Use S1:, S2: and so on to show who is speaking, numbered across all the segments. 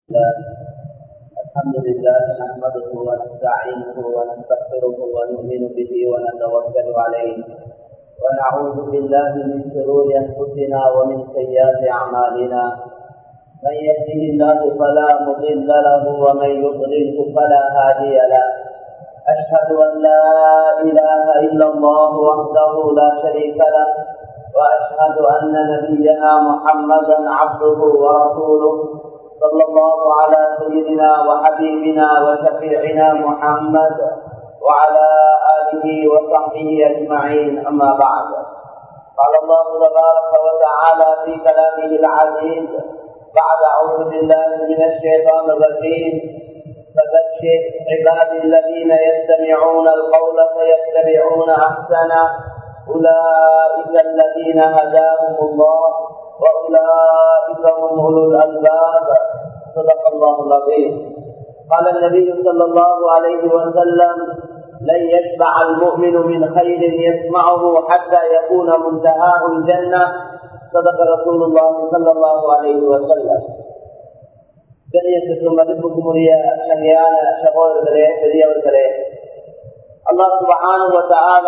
S1: الحمد لله نحمده ونستعينه ونستغفره ونؤمن به ونتوكل عليه ونعوذ بالله من شرور انفسنا ومن سيئات اعمالنا من يهده الله فلا مضل له ومن يضلله فلا هادي له اشهد ان لا اله الا الله وحده لا شريك له واشهد ان نبينا محمدا عبده ورسوله صلى الله على سيدنا وحبيبنا وشفيعنا محمد وعلى آله وصحبه أجمعين أما بعد قال الله تبارك وتعالى في كلامه العزيز بعد أعوذ بالله من الشيطان الرجيم فبشر عباد الذين يستمعون القول فيتبعون أحسنه أولئك الذين هداهم الله وأولئك هم أولو الألباب صدق الله العظيم قال النبي صلى الله عليه وسلم لن يشبع المؤمن من خير يسمعه حتى يكون منتهاه الجنة صدق رسول الله صلى الله عليه وسلم கண்ணியத்துக்கும் மதிப்புக்கும் உரிய சங்கையான சகோதரர்களே பெரியவர்களே அல்லாஹ் சுபஹானுவத்தால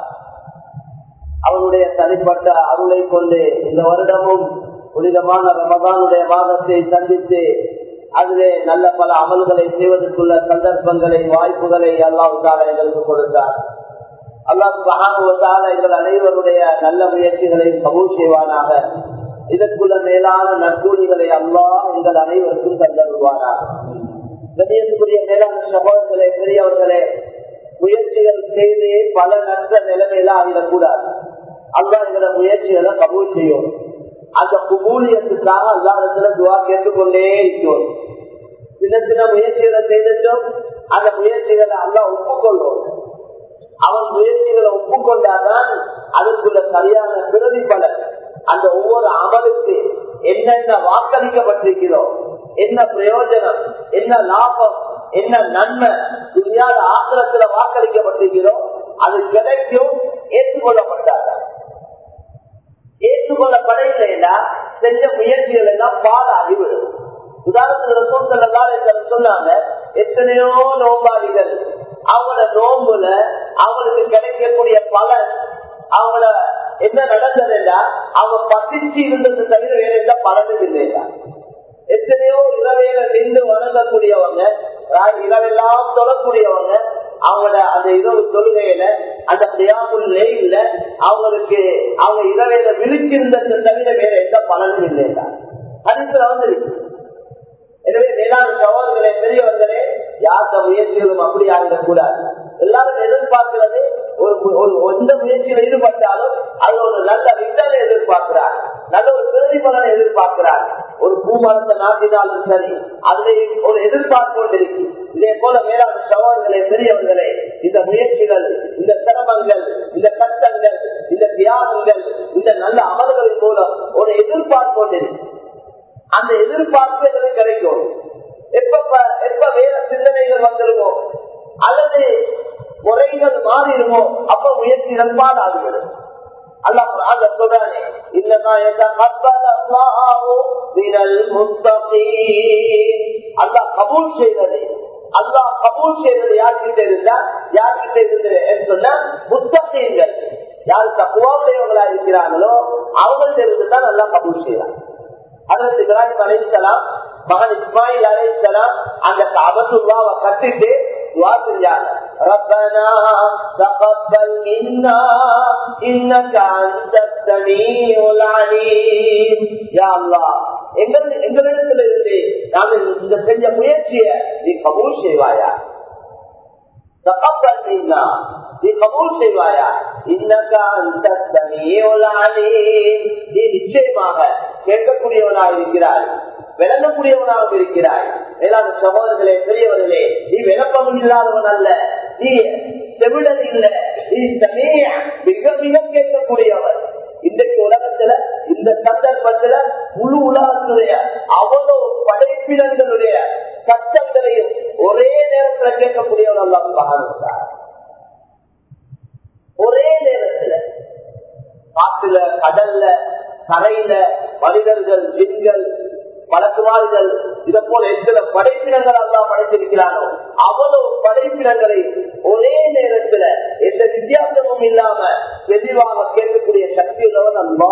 S1: அவனுடைய தனிப்பட்ட அருளை கொண்டு இந்த வருடமும் புனிதமான ரமதானுடைய மாதத்தை சந்தித்து அதிலே நல்ல பல அமல்களை செய்வதற்குள்ள சந்தர்ப்பங்களை வாய்ப்புகளை அல்லாஹால எங்களுக்கு கொடுத்தார் அல்லாஹ் எங்கள் அனைவருடைய நல்ல முயற்சிகளை கபூல் செய்வானாக இதற்குள்ள மேலான நற்கூலிகளை அல்லாஹ் எங்கள் அனைவருக்கும் தந்தருவானாக கண்ணியத்துக்குரிய மேலான சகோதரர்களே பெரியவர்களே முயற்சிகள் செய்து பல நற்ற நிலைமையில ஆகிடக்கூடாது அல்லா எங்களோட முயற்சிகளை கபூல் செய்யும் அந்த குபூலியத்துக்காக அல்லா இடத்துல துவா கேட்டுக்கொண்டே இருக்கிறோம் சின்ன சின்ன முயற்சிகளை செய்துட்டோம் அந்த முயற்சிகளை அல்லா ஒப்புக்கொள்ளும் அவன் முயற்சிகளை ஒப்புக்கொண்டாதான் அதுக்குள்ள சரியான பிரதிபலன் அந்த ஒவ்வொரு அமலுக்கு என்னென்ன வாக்களிக்கப்பட்டிருக்கிறோ என்ன பிரயோஜனம் என்ன லாபம் என்ன நன்மை துணியாத ஆத்திரத்துல வாக்களிக்கப்பட்டிருக்கிறோ அது கிடைக்கும் ஏற்றுக்கொள்ளப்பட்டார்கள் ஏற்றுக்கொள்ளப்படவில்லைன்னா செஞ்ச முயற்சிகள் எல்லாம் பாலாகிவிடும் உதாரணத்துக்கு சொன்னாங்க எத்தனையோ நோம்பாளிகள் அவங்களோட நோம்புல அவங்களுக்கு கிடைக்கக்கூடிய பலன் அவங்கள என்ன நடந்ததுன்னா அவங்க பசிச்சு இருந்தது தவிர வேற எந்த பலனும் இல்லையா எத்தனையோ இரவையில நின்று வணங்கக்கூடியவங்க இரவெல்லாம் தொழக்கூடியவங்க அவங்களோட அந்த இரவு தொழுகையில அந்த பிரியாமுல் இல்ல அவங்களுக்கு அவங்க இரவையில விழிச்சிருந்ததை தவிர வேற எந்த பலனும் இல்லையா ஹரிசுல வந்து எனவே மேலான சவால்களே பெரியவர்களே யார்த்த முயற்சிகளும் அப்படி ஆகிடக்கூடாது எல்லாரும் எதிர்பார்க்கிறது ஒரு ஒரு எந்த முயற்சியில் ஈடுபட்டாலும் அது ஒரு நல்ல ரிட்டர்ன் எதிர்பார்க்கிறார் நல்ல ஒரு பிரதிபலனை எதிர்பார்க்கிறார் ஒரு பூமரத்தை நாட்டினாலும் சரி அதுல ஒரு எதிர்பார்ப்பு கொண்டிருக்கு இதே போல மேலான சவால்களே பெரியவர்களே இந்த முயற்சிகள் இந்த சிரமங்கள் இந்த கஷ்டங்கள் இந்த தியாகங்கள் இந்த நல்ல அமல்களின் மூலம் ஒரு எதிர்பார்ப்பு கொண்டிருக்கு அந்த எதிர்பார்ப்பு எங்களுக்கு கிடைக்கும் எப்ப எப்ப வேற சிந்தனைகள் வந்துருமோ அல்லது முறைகள் மாறிடுமோ அப்ப முயற்சி நண்பால் ஆகிவிடும் அல்லாஹ் சொல்றானே இன்னமா அல்லாஹ் கபூல் செய்தது அல்லாஹ் கபூல் செய்தது யார்கிட்ட இருந்தா யார்கிட்ட இருந்தது சொன்னா புத்தகங்கள் யார் தக்குவாவுடையவங்களா இருக்கிறாங்களோ அவங்கள்ட்ட இருந்து தான் நல்லா கபூல் செய்யறாங்க அதற்கு இப்ராஹிம் அலைசலாம் மகன் இஸ்மாயில் அலைசலாம் அந்த கபத்துல்லாவை கட்டிட்டு துவா செஞ்சாங்க ربنا تقبل منا انك انت السميع العليم يا الله எங்கள் எங்களிடத்துல இருந்து நாங்கள் இந்த செஞ்ச முயற்சியை நீ கபூல் செய்வாயா தகப்பல் மீனா நீ கபூல் செய்வாயா இன்னக்கா அந்த சமீல் அலீம் நீ நிச்சயமாக கேட்கக்கூடியவனாக இருக்கிறாய் விளங்கக்கூடியவனாக இருக்கிறாய் மேலான சகோதரர்களே பெரியவர்களே நீ விளக்கம் இல்லாதவன் அல்ல நீ செவிடன் இல்ல நீ சமீய மிக மிக கேட்கக்கூடியவன் இன்றைக்கு உலகத்துல இந்த சந்தர்ப்பத்துல முழு உலகத்துடைய அவ்வளவு படைப்பினங்களுடைய சத்தங்களையும் ஒரே நேரத்துல கேட்கக்கூடியவன் எல்லாம் மகான் ஒரே நேரத்துல காட்டுல கடல்ல கரையில மனிதர்கள் ஜின்கள் வழக்குமாறுகள் இதை போல எத்தனை படைப்பினங்கள் அல்லா படைச்சிருக்கிறானோ அவ்வளவு படைப்பினங்களை ஒரே நேரத்துல எந்த வித்தியாசமும் இல்லாம தெளிவாக கேட்கக்கூடிய சக்தி உள்ளவன் அல்லா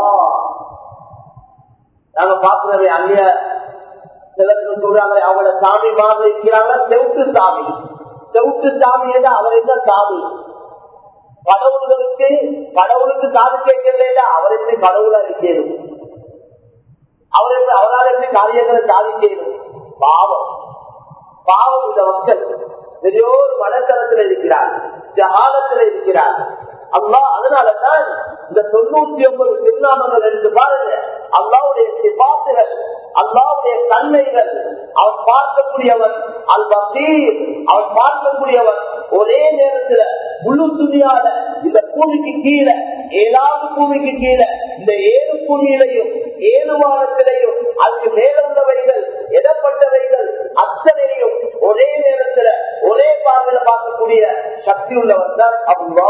S1: நாங்க பாக்குறவே அந்நிய சிலருக்கு சொல்றாங்க அவங்களோட சாமி மாதிரி இருக்கிறாங்க செவுட்டு சாமி செவுட்டு சாமி அவர் என்ன சாமி கடவுள்களுக்கு கடவுளுக்கு காது கேட்கல அவர் எப்படி கடவுளா இருக்கணும் அவர் எப்படி அவரால் எப்படி காரியங்களை சாதிக்கணும் பாவம் பாவம் இந்த மக்கள் பெரிய ஒரு மனத்தனத்தில் இருக்கிறார் ஜகாலத்தில் இருக்கிறார் அல்லா அதனாலதான் இந்த தொண்ணூத்தி ஒன்பது திருநாமங்கள் எடுத்து பாருங்க அல்லாவுடைய சிபாத்துகள் அல்லாவுடைய தன்மைகள் அவன் பார்க்கக்கூடியவன் அல் பசீர் அவன் பார்க்கக்கூடியவன் ஒரே நேரத்துல முழு துணியால இந்த பூமிக்கு கீழே ஏழாவது பூமிக்கு கீழே இந்த ஏழு பூமியிலையும் ஏழு வாரத்திலையும் அதுக்கு மேல உள்ளவைகள் எடப்பட்டவைகள் அத்தனையும் ஒரே நேரத்துல ஒரே பார்வையில பார்க்கக்கூடிய சக்தி உள்ளவன் தான் அல்லா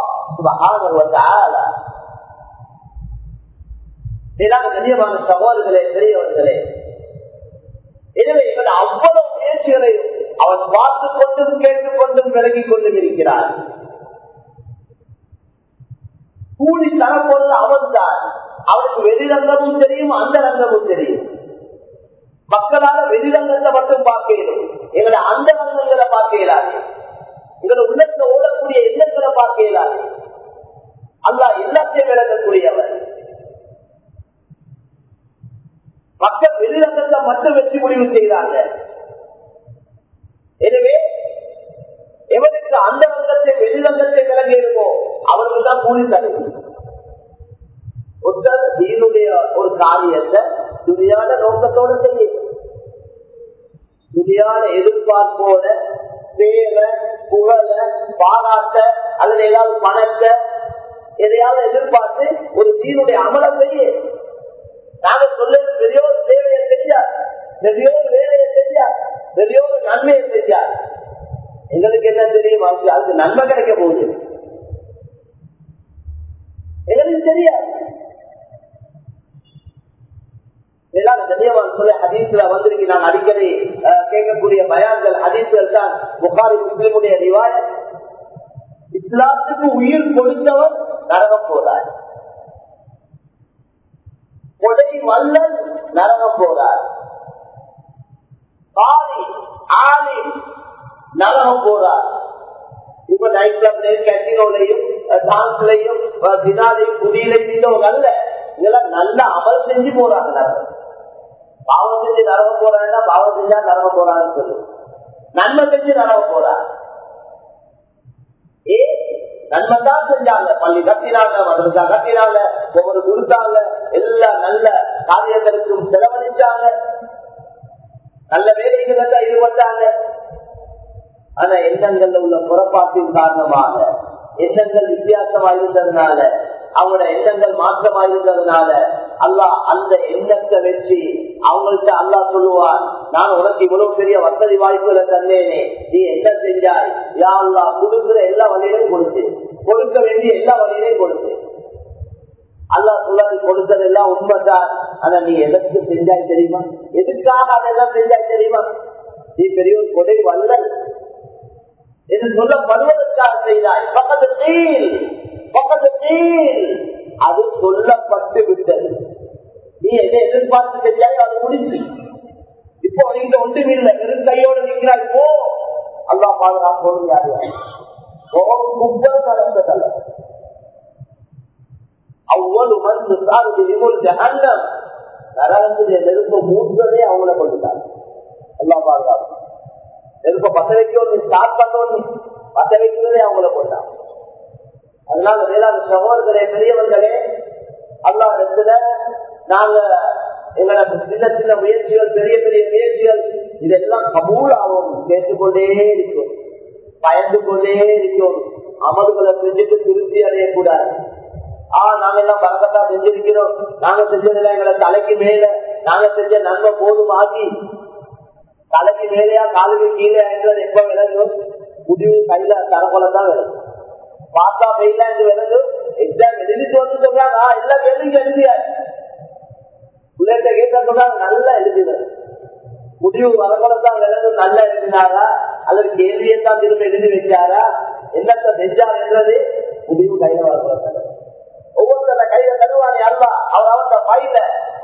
S1: கண்ணியமான சகோதரர்களே பெரியவர்களே எனவே இவன் அவ்வளவு முயற்சிகளையும் அவன் பார்த்து கொண்டும் கேட்டுக்கொண்டும் விலகிக் கொண்டும் இருக்கிறான் கூலி தரப்போது அவன் தான் அவனுக்கு வெளிரங்கமும் தெரியும் அந்த ரங்கமும் தெரியும் மக்களால வெளிரங்கத்தை மட்டும் பார்க்கணும் எங்களை அந்த ரங்கங்களை பார்க்க இயலாது எங்களை உள்ளத்துல ஓடக்கூடிய எண்ணங்களை பார்க்க இயலாது அல்லா எல்லாத்தையும் விளங்கக்கூடியவர் மக்கள் வெளிரங்கத்தை மட்டும் வச்சு முடிவு செய்கிறாங்க எனவே எவனுக்கு அந்த ரங்கத்தை வெளிரங்கத்தை விளங்கி இருக்கோ அவருக்கு தான் கூலி தருவது ஒருத்தர் தீனுடைய ஒரு காரியத்தை துணியான நோக்கத்தோடு செய்ய துணியான எதிர்பார்ப்போட பேர புகழ பாராட்ட அல்லது ஏதாவது பணத்தை எதையாவது எதிர்பார்த்து ஒரு தீனுடைய அமலை செய்ய நாங்க சொல்றது பெரிய ஒரு சேவையை செஞ்சார் பெரிய ஒரு வேலையை செஞ்சார் பெரிய ஒரு நன்மையை செஞ்சார் எங்களுக்கு என்ன தெரியும் அதுக்கு நன்மை கிடைக்க போகுது எங்களுக்கு தெரியாது சொல்லி ஹதீஸ்ல வந்திருக்கு நான் அடிக்கடி கேட்கக்கூடிய பயான்கள் ஹதீஸ்கள் தான் புகாரி முஸ்லிமுடைய ரிவாய இஸ்லாத்துக்கு உயிர் கொடுத்தவர் நரகம் போறார் கொடை வல்லல் நரகம் போறார் காலி ஆலி நரகம் போறார் இப்ப நைட் கிளப்லயும் கேட்டினோலையும் டான்ஸ்லயும் தினாலையும் குடியிலையும் இருந்தவங்க அல்ல இதெல்லாம் நல்ல அமல் செஞ்சு போறாங்க நரகம் பாவம் செஞ்சு நரகம் போறாங்கன்னா பாவம் செஞ்சா நரகம் போறான்னு சொல்லு நன்மை செஞ்சு நரகம் போறாங்க ஏ நன்மை தான் செஞ்சாங்க பள்ளி கட்டினாங்க மதரசா கட்டினாங்க ஒவ்வொரு கொடுத்தாங்க எல்லா நல்ல காரியங்களுக்கும் செலவழிச்சாங்க நல்ல வேலைகளை தான் ஈடுபட்டாங்க ஆனா எண்ணங்கள்ல உள்ள புறப்பாட்டின் காரணமாக எண்ணங்கள் வித்தியாசமா இருந்ததுனால அவங்களோட எண்ணங்கள் மாற்றமா இருந்ததுனால அல்லாஹ் அந்த எண்ணத்தை வச்சு அவங்கள்ட்ட அல்லாஹ் சொல்லுவார் நான் உனக்கு இவ்வளவு பெரிய வசதி வாய்ப்புகளை தந்தேனே நீ என்ன செஞ்சாய் யா அல்லா கொடுக்கிற எல்லா வழியிலையும் கொடுத்து கொடுக்க வேண்டிய எல்லா வழியிலையும் கொடுத்து அல்லா சொல்லாது கொடுத்தது எல்லாம் உண்மைதான் ஆனா நீ எதற்கு செஞ்சாய் தெரியுமா எதுக்காக அதெல்லாம் செஞ்சாய் தெரியுமா நீ பெரிய ஒரு கொடை வல்லல் என்று சொல்லப்படுவதற்காக செய்தாய் பக்கத்து கீழ் பக்கத்து கீழ் அது சொல்லப்பட்டு விட்டது நீ எதை எதிர்பார்த்து செஞ்சாயோ அது முடிச்சு இப்போ நீங்க ஒன்றும் இல்லை வெறும் கையோடு நிற்கிறாய் போ அல்லா பாதுகாப்போடு யாரு குப்பல் நடந்ததல்ல அவ்வளவு மருந்து சார்பு ஜஹன்னம் நரகத்துடைய நெருப்ப மூன்றதே அவங்கள கொண்டுட்டாங்க அல்லா பாதுகாப்பு நெருப்ப பத்த வைக்கணும் ஸ்டார்ட் பண்ணணும் பத்த வைக்கிறதே அவங்கள கொண்டாங்க அதனால வேளாண் சகோதரர்களே பெரியவர்களே அல்லா இடத்துல நாங்க எங்களுக்கு சின்ன சின்ன முயற்சிகள் பெரிய பெரிய முயற்சிகள் இதெல்லாம் கபூல் ஆகும் கேட்டுக்கொண்டே இருக்கும் பயந்து கொண்டே இருக்கும் அமல்களை செஞ்சுட்டு திருப்தி அடையக்கூடாது ஆஹ் நாங்க எல்லாம் பறக்கத்தா செஞ்சிருக்கிறோம் நாங்க செஞ்சதுல எங்களை தலைக்கு மேல நாங்க செஞ்ச நன்மை போதும் ஆகி தலைக்கு மேலேயா காலுக்கு கீழே என்றது எப்ப விளங்கும் முடிவு கையில தரப்போல தான் விளங்கும் பார்த்தா பெய்யலாம் என்று விளங்கும் எக்ஸாம் எழுதிட்டு வந்து சொல்றாங்க எல்லாம் எழுதி எழுதியாச்சு பிள்ளைகிட்ட கேட்க நல்லா எழுதுகிறது முடிவு வரக்கூடத்தான் விலங்கு நல்லா எழுதினாரா அல்லது கேள்வியை தான் திரும்ப எழுதி வச்சாரா என்னத்த செஞ்சார் என்றது முடிவு கையில வரக்கூடாது ஒவ்வொருத்தர கையில தருவானே அல்ல அவர் அவன் பையில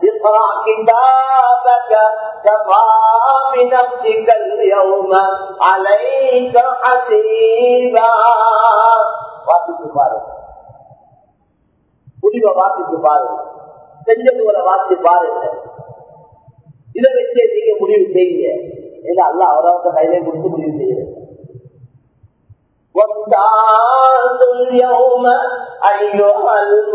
S1: كتابك كفى بنفسك اليوم عليك حسيبا வாசிச்சு பாருங்க முடிவை வாசிச்சு பாருங்க செஞ்சது போல வாசிச்சு பாருங்க இதை வச்சே நீங்க முடிவு செய்யுங்க ஏன்னா அல்ல அவரவங்க கையிலே கொடுத்து முடிவு செய்யறது وامتازوا اليوم أيها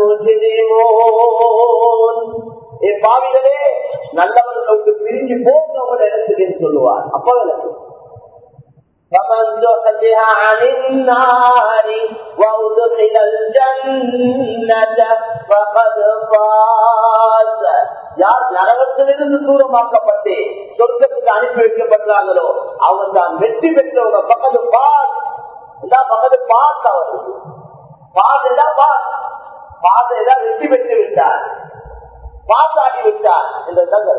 S1: المجرمون பாவிகளே நல்லவர்களுக்கு பிரிஞ்சு போகிறவங்கள இடத்துக்கு சொல்லுவார் அப்ப விளக்கு فمن زحزح عن النار وأدخل الجنة فقد فاز யார் நரகத்திலிருந்து தூரமாக்கப்பட்டு சொர்க்கத்துக்கு அனுப்பி வைக்கப்படுறாங்களோ அவங்க தான் வெற்றி பெற்றவங்க பக்கத்து பாஸ் பக்கத்து பாஸ் அவர் பாஸ் எல்லாம் பாஸ் பாஸ் எல்லாம் வெற்றி பெற்று விட்டார் பாஸ் ஆகி விட்டார் என்ற தகவல்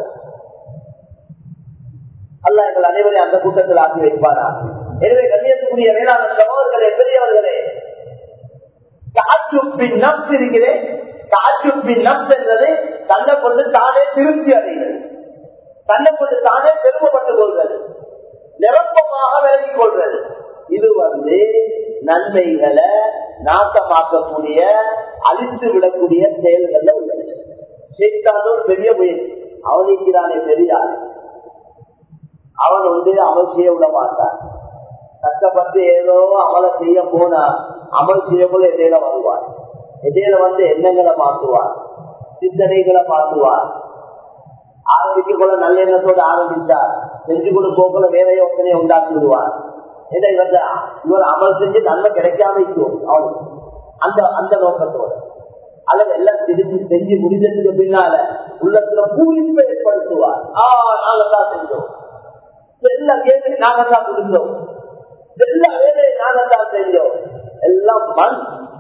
S1: அல்ல எங்கள் அனைவரையும் அந்த கூட்டத்தில் ஆக்கி வைப்பாரா எனவே கண்ணியத்துக்குரிய மேலான சகோதரர்களே பெரியவர்களே தாச்சுப்பின் நப்ஸ் இருக்கிறேன் தாச்சுப்பின் நப்ஸ் என்பது தன்னை கொண்டு தானே திருப்தி அடைகிறது தன்னை கொண்டு தானே பெருமைப்பட்டுக் கொள்வது நிரப்பமாக விலகிக் கொள்வது இது வந்து நன்மைகளை நாசமாக்கக்கூடிய அழித்து விடக்கூடிய செயல்கள்ல உள்ளது செய்தாலும் ஒரு பெரிய முயற்சி அவனுக்கு தானே பெரியார் அவன் வந்து அமல் செய்ய விட மாட்டான் கஷ்டப்பட்டு ஏதோ அமலை செய்ய போனா அமல் செய்ய போல இடையில வருவான் இடையில வந்து எண்ணங்களை மாற்றுவான் சிந்தனைகளை மாற்றுவான் ஆரம்பிக்க போல நல்ல எண்ணத்தோடு ஆரம்பிச்சார் செஞ்சு கொண்டு போக்குள்ள வேற யோசனையை உண்டாக்கி விடுவான் ஏன்னா இவர் இவர் அமல் செஞ்சு நன்மை கிடைக்காம இருக்கும் அவனுக்கு அந்த அந்த நோக்கத்தோட அல்லது எல்லாம் செஞ்சு செஞ்சு முடிஞ்சதுக்கு பின்னால உள்ளத்துல பூரிப்பை ஏற்படுத்துவார் ஆஹ் நாங்க தான் செஞ்சோம் எல்லா கேள்வி நாங்க தான் முடிஞ்சோம் எல்லா வேலையை நாங்க தான் செஞ்சோம் எல்லாம் மண்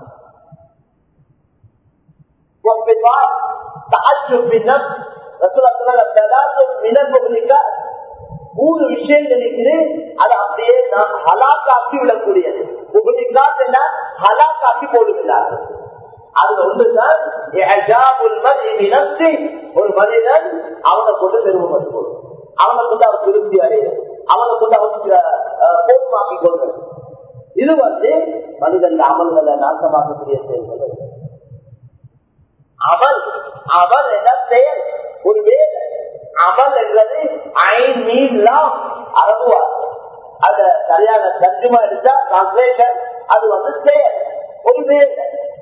S1: மூணு விஷயங்கள் இருக்குது அது அப்படியே நான் ஹலாக்காக்கி விடக்கூடியது உபனிக்காட்டு ஹலாக்காக்கி போடுகிறார்கள் அதுல ஒன்றுதான் ஒரு மனிதன் அவனை கொண்டு பெருமைப்பட்டு கொள்ளும் அவனை கொண்டு அவர் திருப்தி அடையும் அவனை கொண்டு அவனுக்கு போதுமாக்கி கொள்வது இது வந்து மனிதன் அமல்களை நாசமாக்கக்கூடிய செயல்கள் அமல் அமல் என்ன செயல் ஒரு வேலை அமல் என்பது ஐ நீலாம் அரபுவா அத சரியான தர்ஜுமா எடுத்தா டிரான்ஸ்லேஷன் அது வந்து செயல் ஒரு வேலை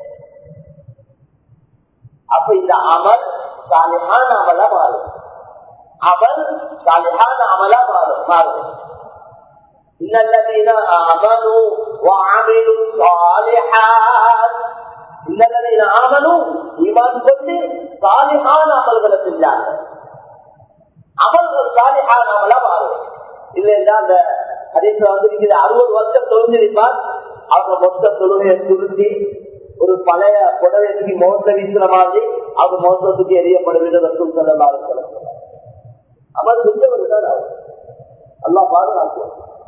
S1: அப்ப இந்த அமல் சாலிஹான அமலா மாறும் அமல் சாலிஹான அமலா மாறும் மாறும் إن الذين آمنوا وعملوا الصالحات إن الذين آمنوا ஈமான் கொண்டு சாலிஹான அமல்களை செஞ்சாங்க அமல்கள் சாலிஹான அமலா மாறும் இல்லைன்னா அந்த ஹதீஸ்ல வந்து அறுபது வருஷம் தொழில்நிற்பார் அவங்க மொத்த தொழுகையை சுருட்டி ஒரு பழைய புடவை தூக்கி முகத்தை வீசுற மாதிரி அவங்க முகத்தை தூக்கி எரியப்படுவது ரசூல் செல்லலாம் சொல்ல அவர் சுத்தவர் தான் அவர் எல்லாம் பாதுகாக்கும்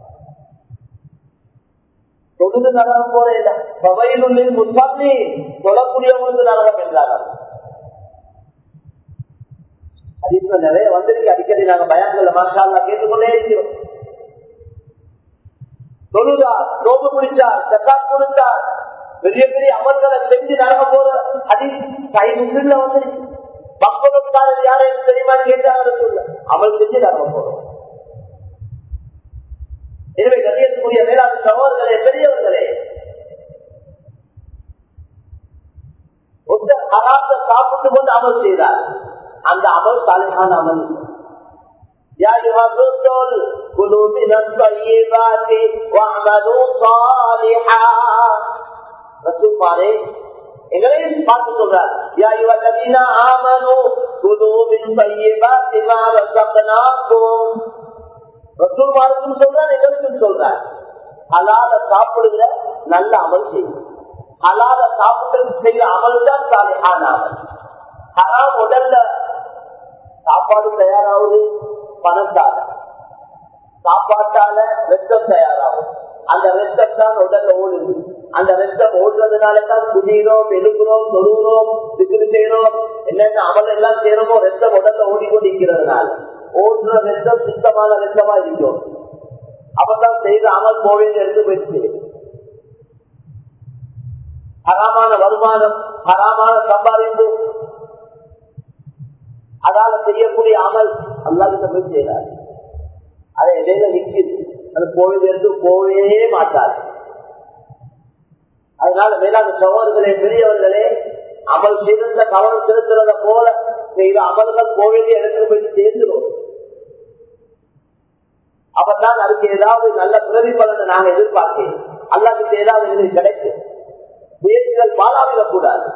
S1: தொழுது நரகம் போற பவையிலுள்ளில் முசாமி தொழக்கூடியவங்களுக்கு நரகம் என்றார்கள் அதிக நிறைய வந்திருக்கு அடிக்கடி நாங்க பயங்கள்ல மாஷால்லா கேட்டுக்கொண்டே இருக்கிறோம் தொழுதா நோம்பு பிடிச்சார் சக்காத் கொடுத்தார் பெரிய பெரிய அமல்களை செஞ்சு நடக்க போற அதி சை முஸ்லிம்ல வந்து மக்களுக்காக யாரையும் தெரியுமான்னு கேட்டாங்க சொல்ல அமல் செஞ்சு நடக்க போறோம் எனவே கண்ணியத்துக்குரிய மேலாண் சகோதரர்களே பெரியவர்களே ஒத்த ஹராத்த சாப்பிட்டு கொண்டு அமல் செய்தார் அந்த அமல் சாலையான அமல் يا أيها الرسل كلوا من الطيبات واعملوا صالحا ரசூல் பாரே எங்களையும் பார்த்து சொல்றார் யா யுவல்லதீன ஆமனு குலு மின் தய்யிபாத்தி மா ரஸக்னாக்கும் ரசூல் மாருக்கும் சொல்றார் எங்களுக்கும் சொல்றார் ஹலால சாப்பிடுகிற நல்ல அமல் செய்யும் ஹலால சாப்பிட்டு செய்யற அமல் தான் சாலிஹான அமல் ஹராம் உடல்ல சாப்பாடு தயாராகுது பணத்தால சாப்பாட்டால ரத்தம் தயாராகும் அந்த ரத்தம் தான் உடல்ல ஓடுது அந்த ரத்தம் ஓடுறதுனால தான் குடிக்கிறோம் எழுப்புறோம் தொழுகிறோம் திக்கு செய்யறோம் என்னென்ன அமல் எல்லாம் செய்யறோமோ ரத்தம் உடல்ல ஓடிக்கொண்டிருக்கிறதுனால ஓடுற ரத்தம் சுத்தமான ரத்தமா இருக்கும் அப்பதான் செய்த அமல் கோவில் எடுத்து போயிடுச்சு ஹராமான வருமானம் ஹராமான சம்பாதிப்பு அதால செய்யக்கூடிய அமல் அல்லாவிட்ட போய் செய்யறாரு அதை இடையில நிற்கிது அது கோவில் எடுத்து போவே மாட்டார் அதனால மேலான சகோதரர்களே பெரியவர்களே அமல் செய்த கவனம் செலுத்துறத போல செய்த அமல்கள் கோவிலே இடத்துல போய் சேர்ந்துடும் அப்பதான் அதுக்கு ஏதாவது நல்ல பிரதிபலனை நாங்க எதிர்பார்க்கிறேன் அல்லாவுக்கு ஏதாவது எங்களுக்கு கிடைக்கும் முயற்சிகள் பாலாவிடக் கூடாது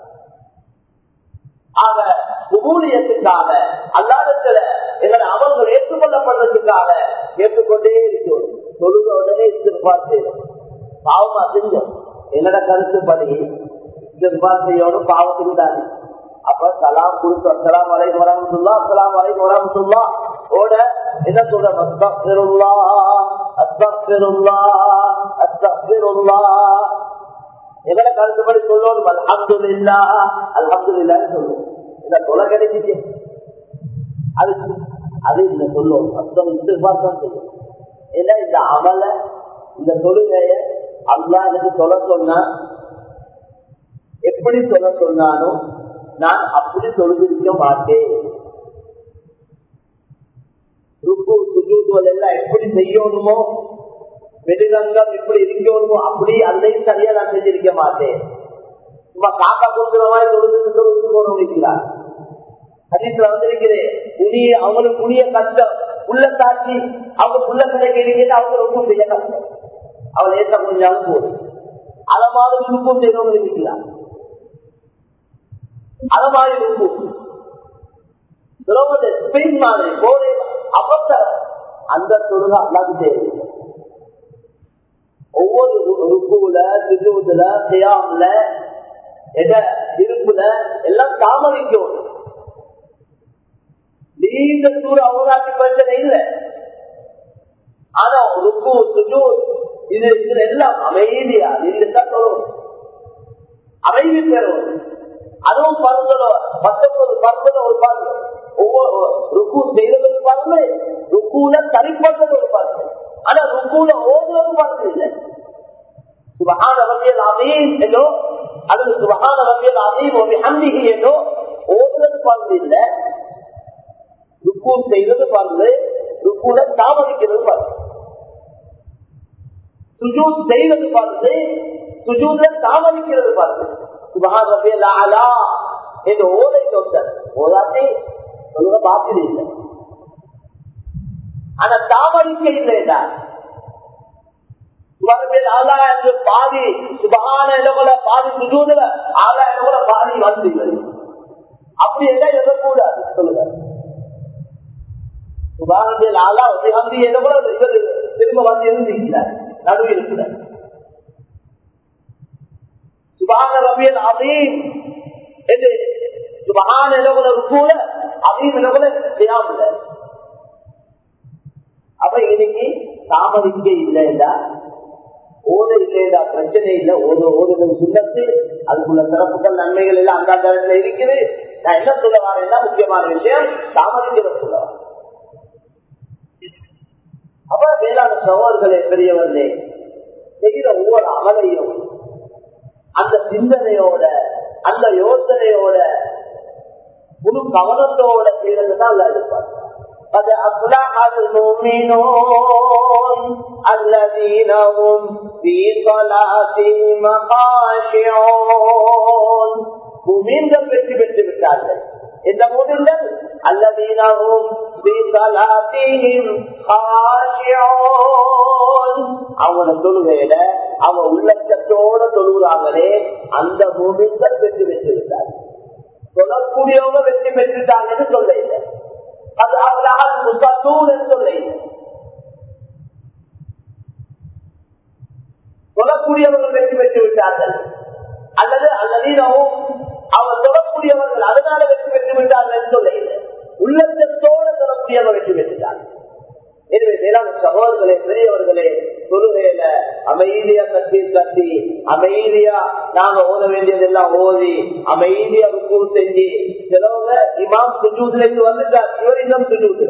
S1: ஆக உபூலியத்துக்காக அல்லாடத்துல எங்களை அமல்கள் ஏற்றுக்கொள்ளப்படுறதுக்காக ஏற்றுக்கொண்டே இருக்கிறோம் தொழுக உடனே இஸ்திருபார் செய்யணும் பாவமா செஞ்சோம் என்னோட கருத்துப்படி இஸ்திருபார் செய்யணும் பாவத்துக்கு தானே அப்ப சலாம் கொடுத்து அஸ்லாம் வரைக்கும் வரமுல்லா அஸ்லாம் வரைக்கும் வரமுல்லா ஓட என்ன சொல்ற அஸ்தக்பிருல்லா அஸ்தக்பிருல்லா அஸ்தக்பிருல்லா எங்களை கருத்துப்படி சொல்லணும் அல்ஹம்து இல்லா அல்ஹம்து இல்லான்னு சொல்லணும் இந்த தொலை கிடைச்சிச்சு அது அது இந்த சொல்லும் அர்த்தம் இஸ்திஃபார் செய்யும் ஏன்னா இந்த அமல இந்த தொழுகைய அல்லா எனக்கு தொலை சொன்னா எப்படி சொல்ல சொன்னாலும் நான் அப்படி தொழுதிருக்க மாட்டேன் ருக்கு சுஜூதுவல் எல்லாம் எப்படி செய்யணுமோ வெளிரங்கம் எப்படி இருக்கணுமோ அப்படி அதையும் சரியா நான் செஞ்சிருக்க மாட்டேன் சும்மா காக்கா கொடுக்குற மாதிரி தொழுது தொழுது போன இருக்கிறார் ஹதீஸ்ல வந்திருக்கிறேன் புனிய அவங்களுக்கு புனிய கஷ்டம் உள்ள காட்சி அவங்க புள்ள கிடைக்க இருக்கிறது அவங்க ரொம்ப செய்ய கஷ்டம் அவன் லேசா முடிஞ்சாலும் போதும் அதை மாதிரி ருக்கும் செய்தவங்க இருக்கிறார் அதை மாதிரி ருக்கும் சுலபத்தை ஸ்பிரிங் மாதிரி போதை அவசரம் அந்த தொழுகை அல்லாது தேவை ஒவ்வொரு ருக்குல சுஜூதுல தியாம்ல எட இருப்புல எல்லாம் தாமதிக்கும் நீண்ட தூர அவகாசி பிரச்சனை இல்லை ஆனா ருக்கு சுஜூத் இது இதுல எல்லாம் அமைதியா நின்றுதான் சொல்லணும் அமைதி பெறும் அதுவும் பருந்ததோ பத்தொன்பது பருந்தத ஒரு பருந்து ஒவ்வொரு ருக்கு செய்யறது ஒரு பருந்து ருக்குல தனிப்பட்டது ஒரு பருந்து ஆனா ருக்குல ஓதுவது பருந்து இல்லை சுபகான ரவியல் அதீம் என்றோ அல்லது சுபகான ரவியல் அதீம் ஒரு ஹந்திகி என்றோ ஓதுறது பருந்து இல்லை ருக்கு செய்வது பருந்து ருக்குல தாமதிக்கிறது பருந்து சுஜூத் செய்வது பார்த்து சுஜூத்ல தாமதிக்கிறது பார்த்து சுபகான் ரபியல் ஆலா என்று ஓதை தொட்டர் ஓதாட்டி சொல்லுங்க பாத்திரம் இல்லை ஆனா தாமதிக்க இல்லைடா சுபரபியல் ஆலா என்று பாதி சுபகான இடங்கள பாதி சுஜூதுல ஆலா இடங்கள பாதி வந்து அப்படி என்ன எதக்கூடாது சொல்லுங்க சுபாரபியல் ஆலா ஹந்தி இடங்கள இவர் திரும்ப வந்து இருந்திருக்கிறார் நடுவில் இருக்கிறார் சுபான ரபியல் அதீம் என்று சுபகான இடகுல கூட அதீம் இடகுல தியாமில்ல அப்ப இன்னைக்கு தாமதிக்க இல்லைண்டா ஓத இல்லைண்டா பிரச்சனை இல்லை ஓத ஓதுதல் சுண்ணத்து அதுக்குள்ள சிறப்புகள் நன்மைகள் எல்லாம் அந்த இடத்துல இருக்குது நான் என்ன சொல்ல வரேன்னா முக்கியமான விஷயம் தாமதிக்கிற சொல்ல வரேன் அப்ப வேளாண் சகோதரர்களே பெரியவர்களே செய்த ஒவ்வொரு அமலையும் அந்த சிந்தனையோட அந்த யோசனையோட முழு கவனத்தோட செய்யறதுதான் அல்ல இருப்பார் قد أفلح المؤمنون الذين هم في صلاتهم خاشعون முமீன்கள் வெற்றி பெற்று விட்டார்கள் இந்த மூமின்கள் அல்லதீனவும் அவங்களோட தொழுகையில அவங்க உள்ளச்சத்தோட தொழுகிறாங்களே அந்த மூமின்கள் வெற்றி பெற்று விட்டார்கள் சொல்லக்கூடியவங்க வெற்றி பெற்றுட்டாங்கன்னு சொல்ல இல்லை அது அவர்களால் முசத்தூர் சொல்ல இல்லை சொல்லக்கூடியவர்கள் வெற்றி பெற்று விட்டார்கள் அல்லது அல்லதீனவும் அவர் தொடக்கூடியவர்கள் அதனால வெற்றி பெற்று விட்டார்கள் சொல்ல இல்லை உள்ளச்சத்தோட தரக்கூடியவங்க வெற்றி பெற்றுட்டாங்க எனவே மேலான சகோதரர்களே பெரியவர்களே தொழுகையில அமைதியா கட்டி கட்டி அமைதியா நாங்க ஓத வேண்டியதெல்லாம் ஓதி அமைதியா ருக்கு செஞ்சு சிலவங்க இமாம் சுஜூதுல இருந்து வந்துட்டார் இவர் இன்னும் சுஜூதுல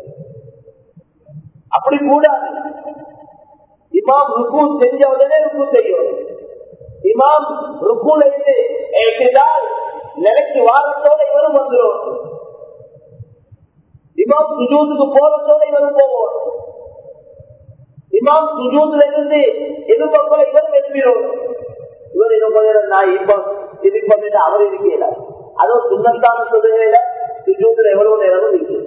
S1: அப்படி கூடாது இமாம் ருக்கு செஞ்ச உடனே ருக்கு செய்யும் இமாம் ருக்குல இருந்து ஏற்றினால் நிலைக்கு வாரத்தோட இவரும் வந்துடும் இமாம் சுஜூத்துக்கு போறதோட இவரும் போவோம் இமாம் சுஜூத்துல இருந்து எதிர்பார்க்கல இவரும் எழுப்பிடும் இவர் இன்னும் கொஞ்ச நேரம் நான் இப்ப இது பண்ணிட்டு அவர் இருக்கல அதுவும் சுண்ணத்தான சொல்லுகையில சுஜூத்துல எவ்வளவு நேரமும் இருக்கு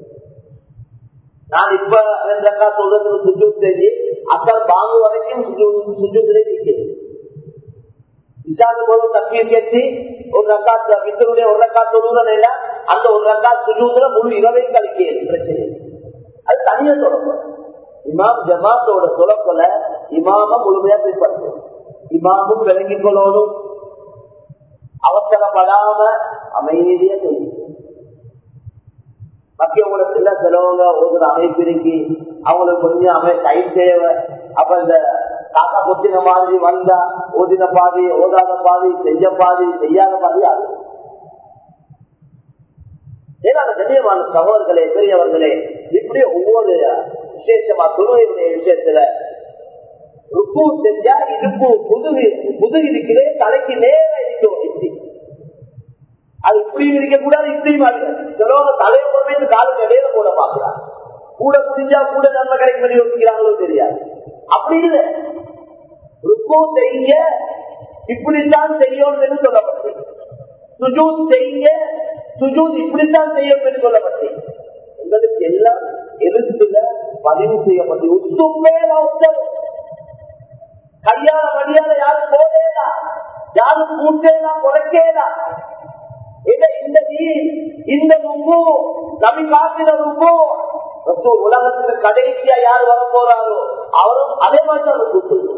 S1: நான் இப்ப ரெண்டக்கா சொல்றதுக்கு சுஜூத் செஞ்சு அக்கா பாங்கு வரைக்கும் சுஜூத்துல இருக்கிறது இஷாக்கு போது தப்பீர் கேட்டு ஒரு ரக்காத் வித்தருடைய ஒரு ரக்காத் தொழுகிறேன் அந்த ஒரு ரக்காத் சுஜூதுல முழு இரவை கழிக்கிறது பிரச்சனை அது தனியா தொடர்பு இமாம் ஜமாத்தோட தொடர்புல இமாம முழுமையா பின்பற்றும் இமாமும் விளங்கிக் கொள்ளணும் அவசரப்படாம அமைதியா தெரியும் மக்கியவங்களுக்கு சிலவங்க ஒரு அமைப்பு இருக்கு அவங்களுக்கு கொஞ்சம் அமை டைம் தேவை அப்ப இந்த காக்கா கொத்தின மாதிரி வந்தா ஓதின பாதி ஓதாத பாதி செஞ்ச பாதி செய்யாத பாதி ஆகும் ஏன்னா கண்ணியமான சகோதரர்களே பெரியவர்களே இப்படி ஒவ்வொரு விசேஷமா துணுவையுடைய விஷயத்துல ருக்கு செஞ்சா இடுப்பு முதுகு முதுகு இருக்கிறே தலைக்கு நேர இருக்கும் இப்படி அது இப்படியும் இருக்க கூடாது இப்படியும் சிலவங்க தலையை கொண்டு காலுக்கு இடையில கூட பாக்குறாங்க கூட குடிஞ்சா கூட நன்மை கிடைக்கும் யோசிக்கிறாங்களோ தெரியாது அப்படி இல்லை ருக்கு செய்ய இப்படித்தான் செய்யும் என்று சொல்லப்பட்டு சுஜூத் செய்ய சுஜூத் இப்படித்தான் செய்யும் என்று சொல்லப்பட்டு எங்களுக்கு எல்லாம் எழுத்துல பதிவு செய்யப்பட்டு உத்துமே உத்தம் கையால வழியால யாரும் போதேதா யாரும் கூட்டேதா குறைக்கேதா இந்த இந்த ருக்கு நபி காட்டின ருக்கு உலகத்துக்கு கடைசியா யார் வர போறாரோ அவரும் அதே மாதிரி தான் ருக்கு சொல்லுவோம்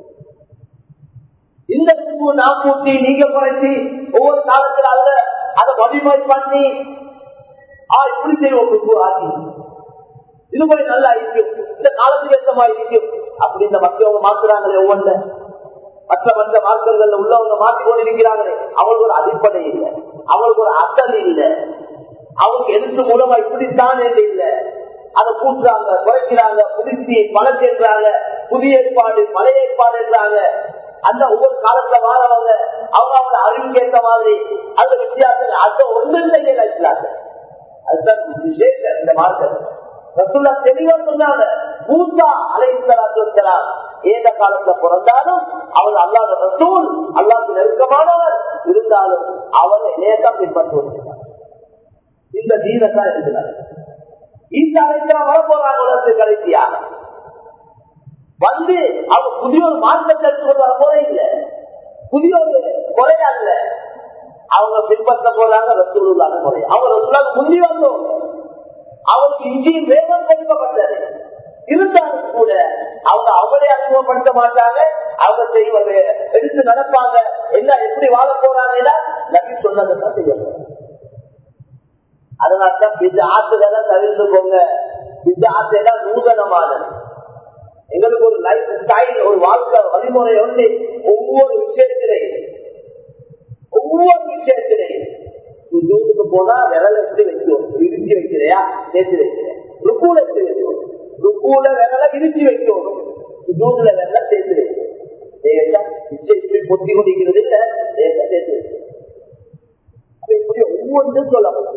S1: இந்த ருக்கு நான் கூட்டி நீங்க குறைச்சி ஒவ்வொரு காலத்துல அதுல அதை மதிமை பண்ணி ஆ இப்படி செய்வோம் ருக்கு ஆசி இது போய் நல்லா இருக்கும் இந்த காலத்துக்கு ஏற்ற மாதிரி இருக்கும் அப்படி இந்த மற்றவங்க மாத்துறாங்களே ஒவ்வொன்றை மற்ற மற்ற மார்க்கங்கள்ல உள்ளவங்க மாற்றி கொண்டிருக்கிறாங்களே அவங்களுக்கு ஒரு அடிப்படை இல்லை அவங்களுக்கு ஒரு அசல் இல்லை அவங்களுக்கு எழுத்து மூலமா இப்படித்தான் என்று இல்லை அதை கூட்டுறாங்க குறைக்கிறாங்க புதுசி பல சேர்க்கிறாங்க புதிய ஏற்பாடு பழைய ஏற்பாடு என்றாங்க அந்த ஒவ்வொரு காலத்துல வாழவங்க அவங்க அவங்க அறிவுக்கு ஏற்ற மாதிரி அந்த வித்தியாசம் அந்த ஒன்றும் செய்யலாங்க அதுதான் விசேஷம் இந்த மார்க்கம் ரசுல்லா தெளிவா சொன்னாங்க மூசா அலைசலாம் ஏந்த காலத்துல பிறந்தாலும் அவர் அல்லாத ரசூல் அல்லாக்கு நெருக்கமானவர் இருந்தாலும் அவர் இணையத்தான் பின்பற்றி வருகிறார் இந்த தீனத்தான் இருக்கிறார் இந்த அழைக்கலாம் வரப்போறாங்க உலகத்துக்கு கடைசியாக வந்து அவர் புதிய ஒரு மாற்றத்தை எடுத்துக்கொண்டு வர போறே இல்லை புதிய ஒரு முறை அல்ல அவங்க பின்பற்ற போறாங்க ரசூலுல்லாத முறை அவங்க ரசூலாக முந்தி வந்தவங்க அவருக்கு இங்கேயும் வேகம் கொடுக்கப்பட்டது இருந்தாலும் கூட அவங்க அவங்களே அறிமுகப்படுத்த மாட்டாங்க அவங்க செய்வது எடுத்து நடப்பாங்க என்ன எப்படி வாழ போறாங்கன்னா நபி சொன்னதை தான் செய்ய போறாங்க அதனால்தான் பிஜ ஆத்துகளை தவிர்த்துக்கோங்க பிஜ ஆத்தையெல்லாம் நூதனமானது எங்களுக்கு ஒரு லைஃப் ஸ்டைல் ஒரு வாழ்க்கை வழிமுறை ஒன்று ஒவ்வொரு விஷயத்திலையும் ஒவ்வொரு விஷயத்திலையும் சுஜூத்துக்கு போனா விரல் எப்படி வைக்கும் இடிச்சு வைக்கிறையா சேர்த்து வைக்கிறேன் ருக்கூல எப்படி வைக்கும் ருக்கூல விரல இடிச்சு வைக்கும் சுஜூதுல விரல சேர்த்து வைக்கும் இப்படி பொத்தி கொண்டிருக்கிறது இல்ல சேர்த்து வைக்கும் இப்படி ஒவ்வொன்றும் சொல்லப்பட்டு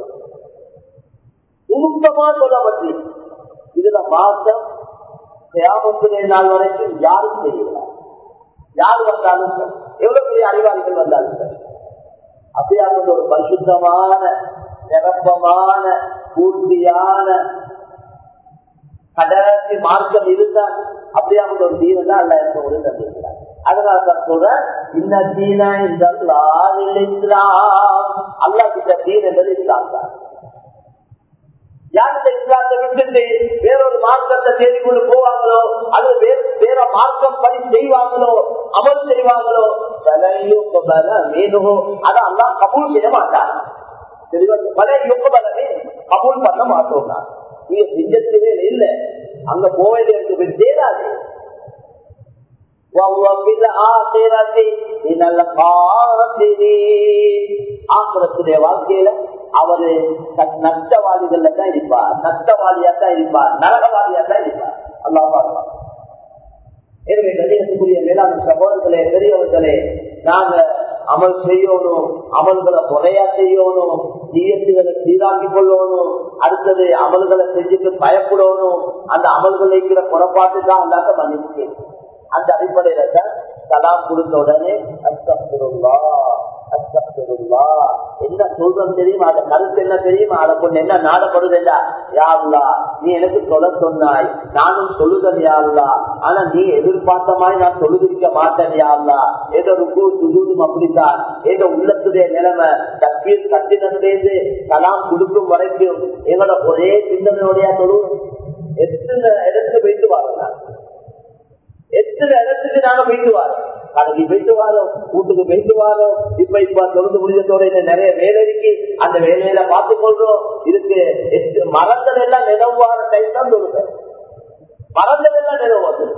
S1: நுணுக்கமா சொல்லப்பட்டு இதுல மாற்றம் தியாகத்துடைய நாள் வரைக்கும் யாரும் செய்யல யார் வந்தாலும் சரி எவ்வளவு பெரிய அறிவாளிகள் வந்தாலும் சரி அப்படியாவது ஒரு பரிசுத்தமான நிரப்பமான பூர்த்தியான கடைசி மார்க்கம் இருந்தால் அப்படியாவது ஒரு தீனம் தான் அல்ல ஒரு தந்திருக்கிறார் அதனால தான் சொல்ற இந்த தீன இந்த இஸ்லாம் அல்லா கிட்ட தீன் என்பது இஸ்லாம் தான் யார் இந்த இஸ்லாத்தை விட்டுட்டு வேறொரு மார்க்கத்தை தேடி கொண்டு போவாங்களோ அல்லது வேற வேற மார்க்கம் படி செய்வாங்களோ அமல் செய்வாங்களோ மேலும் அதை அல்லா கபூல் செய்ய மாட்டாங்க தெளிவா பல யுகபலமே கபூல் பண்ண மாட்டோம் நான் நீங்க செஞ்சதுவே இல்லை அங்க போக வேண்டிய போய் சேராது ஆக்கிரத்துடைய வாழ்க்கையில அவரு நஷ்டவாளிகள்ல தான் இருப்பார் நஷ்டவாளியா தான் இருப்பார் நரகவாதியா தான் இருப்பார் அல்லாஹ் எனவே கணியத்துக்குரிய மேலாண் சகோதரர்களே பெரியவர்களே நாங்க அமல் செய்யணும் அமல்களை முறையா செய்யணும் நீயத்துகளை சீராக்கி கொள்ளணும் அடுத்தது அமல்களை செஞ்சுட்டு பயப்படணும் அந்த அமல்கள் இருக்கிற குறைபாட்டு தான் அல்லாத மன்னிப்பு அந்த அடிப்படையில தான் சலாம் கொடுத்த உடனே அஸ்தப்துல்லா அஸ்தப்துல்லா என்ன சொல்றோம் தெரியுமா அந்த கருத்து என்ன தெரியுமா அதை கொண்டு என்ன நாடப்படுதுண்டா யாருலா நீ எனக்கு தொலை சொன்னாய் நானும் சொல்லுதல் யாருலா ஆனா நீ எதிர்பார்த்த மாதிரி நான் தொழுதிருக்க மாட்டேன் யாருலா ஏதோ ருக்கு சுஜூதும் அப்படித்தான் ஏதோ உள்ளத்துடைய நிலைமை தப்பீர் கட்டினதுலேருந்து சலாம் கொடுக்கும் வரைக்கும் எங்களோட ஒரே சிந்தனையோடையா தொழுவும் எத்தனை இடத்துக்கு போயிட்டு வாருங்க எத்தனை இடத்துக்கு நாங்க போயிட்டு வரோம் கடைக்கு போயிட்டு வரோம் வீட்டுக்கு போயிட்டு வரோம் இப்ப இப்ப தொழுது முடிஞ்சதோட நிறைய வேலை இருக்கு அந்த வேலையில பார்த்து கொள்றோம் இதுக்கு மரங்கள் எல்லாம் நிலவார டைம் தான் தொழுது மரங்கள் எல்லாம் நிலவு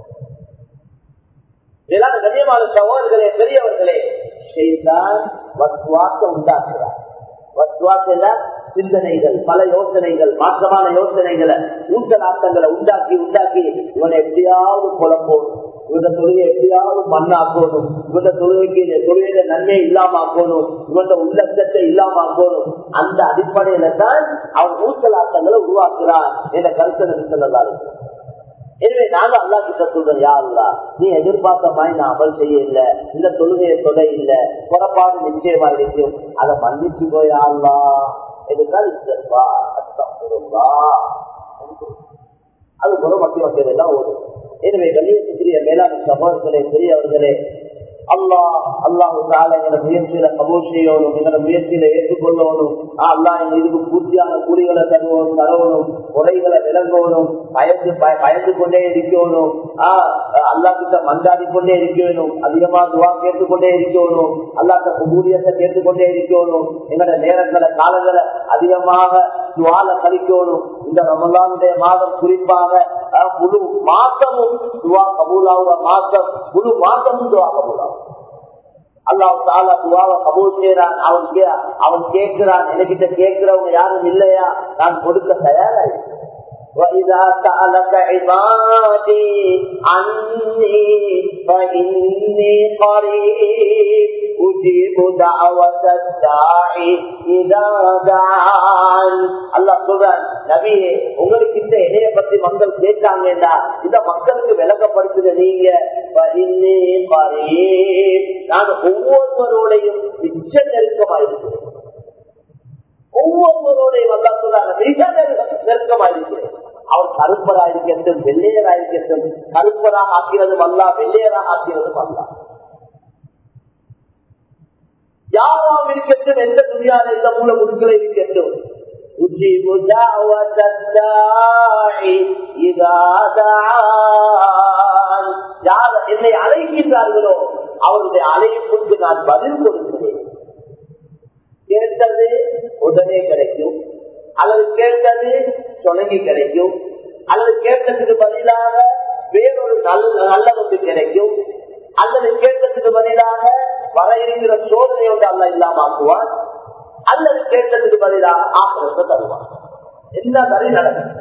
S1: இதெல்லாம் கண்ணியமான சகோதரர்களே பெரியவர்களே செய்தான் வசுவாசம் உண்டாக்குறார் வசுவாசம் சிந்தனைகள் பல யோசனைகள் மாற்றமான யோசனைகளை ஊசலாட்டங்களை உண்டாக்கி உண்டாக்கி இவனை எப்படியாவது குழப்போம் இவன தொழுகை எப்படியாவது மண்ணாக்கணும் இவன தொழுகைக்கு தொழுகையில நன்மை இல்லாம ஆக்கணும் இவன உள்ளச்சத்தை இல்லாம ஆக்கணும் அந்த அடிப்படையில தான் அவன் ஊசலாட்டங்களை உருவாக்குறான் என்ற கருத்து சொல்லலாம் எனவே நாங்க அல்லா கிட்ட சொல்றோம் யா அல்லா நீ எதிர்பார்த்த மாதிரி நான் அமல் செய்ய இல்ல இந்த தொழுகையை தொலை இல்ல புறப்பாடு நிச்சயமா இருக்கும் அதை மன்னிச்சு போயா அல்லா இதுதான் இஸ்தர்பா அஸ்தகுருல்லா அது புற மத்திய மக்கள் எல்லாம் ஓடும் எனவே கண்ணியத்துக்குரிய மேலாண் சகோதரர்களே பெரியவர்களே அல்லாஹ் அல்லாஹு தால எங்களை முயற்சியில கபூல் செய்யணும் எங்களை முயற்சியில ஏற்றுக்கொள்ளணும் அல்லா எங்க இதுக்கு பூர்த்தியான கூலிகளை தருவோம் தரவணும் குறைகளை விளங்கணும் பயந்து பயந்து கொண்டே இருக்கணும் ஆஹ் அல்லா கிட்ட மண்டாடி கொண்டே இருக்கணும் அதிகமா துவா கேட்டுக்கொண்டே இருக்கணும் அல்லாட்ட குபூலியத்தை கேட்டுக்கொண்டே இருக்கணும் எங்களோட நேரங்களை காலங்களை அதிகமாக துவால கழிக்கணும் இந்த ரமலானுடைய மாதம் குறிப்பாக முழு மாசமும் துவா கபூலாவுற மாசம் முழு மாசமும் துவா கபூலாகும் அல்லாஹ் தாலா துவாவை கபூல் செய்யறான் அவன் அவன் கேட்கிறான் என்கிட்ட கேட்கிறவங்க யாரும் இல்லையா நான் கொடுக்க தயாரா وإذا سألك عبادي عني فإني قريب أجيب دعوة الداعي إذا دعان الله சொல்றான் நபியே உங்களுக்கு இந்த இணைய பத்தி மக்கள் கேட்டாங்கடா இந்த மக்களுக்கு விளக்கப்படுத்துத நீங்க நான் ஒவ்வொருவரோடையும் மிச்ச நெருக்கமாயிருக்கிறேன் ஒவ்வொருவரோடையும் அல்லா சொல்றாங்க மிக நெருக்கமாயிருக்கிறேன் அவர் கருப்பராயிருக்கட்டும் வெள்ளையராயிருக்கட்டும் கருப்பராக ஆக்கிறதும் அல்ல வெள்ளையராக ஆக்கிறதும் அல்ல யாராம் இருக்கட்டும் எந்த துணியான இந்த மூல முதுகளை இருக்கட்டும் யார் என்னை அழைக்கின்றார்களோ அவருடைய அழைப்புக்கு நான் பதில் கொடுக்கிறேன் கேட்டது உடனே கிடைக்கும் அல்லது கேட்டது தொடங்கி கிடைக்கும் அல்லது கேட்டதுக்கு பதிலாக வேறொரு நல்ல நல்லது கிடைக்கும் அல்லது கேட்டதுக்கு பதிலாக வர இருக்கிற சோதனை ஒன்று அல்ல இல்லாம ஆக்குவான் அல்லது கேட்டதுக்கு பதிலாக ஆக்கிரத்தை தருவான் என்ன வரி நடக்கும்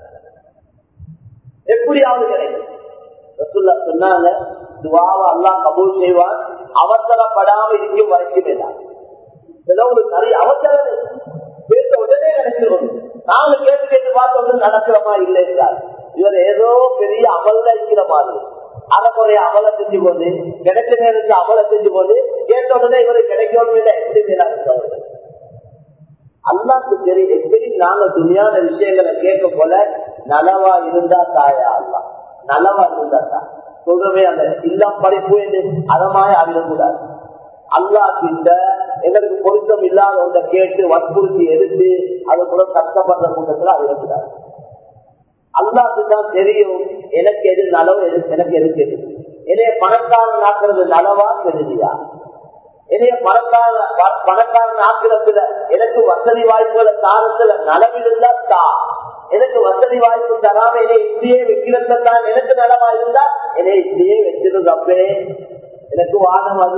S1: எப்படியாவது கிடைக்கும் ரசுல்லா சொன்னாங்க துவாவை அல்லாஹ் கபூல் செய்வான் அவசரப்படாம இருக்கும் வரைக்கும் வேண்டாம் சிலவங்களுக்கு நிறைய அவசரம் கேட்ட உடனே கிடைச்சிடும் நாங்க கேட்டு கேட்டு பார்த்த ஒன்று நடக்கிறமா இல்லை என்றார் இவர் ஏதோ பெரிய அமல்ல இருக்கிற மாதிரி அறக்குறைய அமலை செஞ்சு கொண்டு கிடைச்ச நேரத்துக்கு அமலை செஞ்சு கொண்டு கேட்ட உடனே இவரு கிடைக்கணும் இல்லை எப்படி மேலாக சொல்றது அல்லாக்கு தெரியும் எப்படி நாங்க துணியான விஷயங்களை கேட்க போல நலவா இருந்தா தாயா அல்லா நலவா இருந்தா தான் சொல்றவே அந்த இல்லம் படிப்பு என்று அதமாய ஆகிடக்கூடாது அல்லா கிட்ட எங்களுக்கு பொருத்தம் இல்லாத ஒன்றை கேட்டு வற்புறுத்தி எடுத்து அது கூட கஷ்டப்படுற கூட்டத்தில் ஆகிடக்கூடாது அல்லாக்கு தான் தெரியும் எனக்கு எது நலவு எனக்கு எது தெரியும் என்னைய பணக்காரன் ஆக்குறது நலவா தெரியுதா என்னைய பணக்கார பணக்காரன் ஆக்கிரத்துல எனக்கு வசதி வாய்ப்புகளை தாரத்துல நலவிருந்தா தா எனக்கு வசதி வாய்ப்பு தராம என்னை இப்படியே வைக்கிறதான் எனக்கு நலமா இருந்தா என்னை இப்படியே வச்சிருந்தப்பே எனக்கு வாதம் அது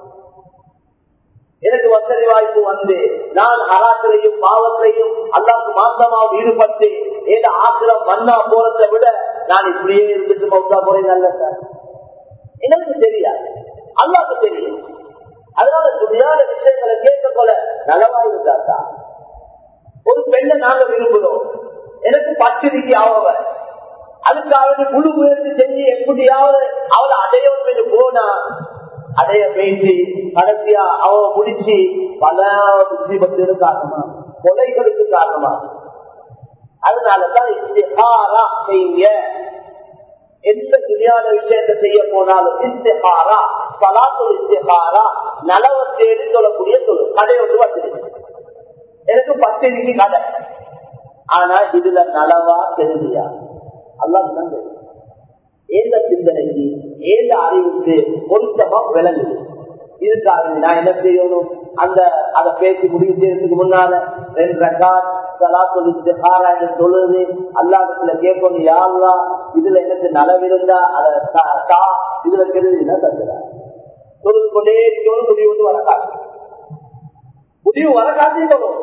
S1: எனக்கு வசதி வாய்ப்பு வந்து நான் ஹராத்திலையும் பாவத்திலையும் அல்லாவுக்கு மாத்தமாக ஈடுபட்டு ஏத ஆக்கிரம் மண்ணா போறதை விட நான் இப்படியே இருந்துட்டு மௌத்தா போறேன் நல்ல சார் எனக்கு தெரியாது அல்லாவுக்கு தெரியும் அதனால துணியான விஷயங்களை கேட்க போல நலவா இருந்தா ஒரு பெண்ணை நாங்க விரும்புகிறோம் எனக்கு பத்திரிக்கை ஆவவ அதுக்காக முழு முயற்சி செஞ்சு எப்படியாவது அவளை அடையவும் போனா அடைய பேசி கடைசியா அவ முடிச்சு பல முசீபத்திற்கு காரணமா கொலைகளுக்கு காரணமா அதனாலதான் இஸ்திஹாரா செய்யுங்க எந்த துணியான விஷயத்தை செய்ய போனாலும் இஸ்திஹாரா சலாத்துல் இஸ்திஹாரா நலவை தேடி சொல்லக்கூடிய தொழில் கடை ஒன்று வந்திருக்கு எனக்கு பத்திரிக்கை கடை ஆனா இதுல நலவா தெரிஞ்சியா அல்லாஹ் தான் தெரியும் ஏந்த சிந்தனைக்கு ஏந்த அறிவுக்கு பொருத்தமா விளங்குது இதுக்காக நான் என்ன செய்யணும் அந்த அதை பேசி முடிவு செய்யறதுக்கு முன்னால ரெண்டு ரெக்கார்ட் சலாத்து என்று சொல்லுது அல்லாடத்துல கேட்கணும் யாருலா இதுல எனக்கு நலவிருந்தா அதை தா இதுல கெடுதினா தந்துடா சொல்லுது கொண்டே இருக்கணும் முடிவு வந்து வரக்காது முடிவு வரக்காட்டிக்கணும்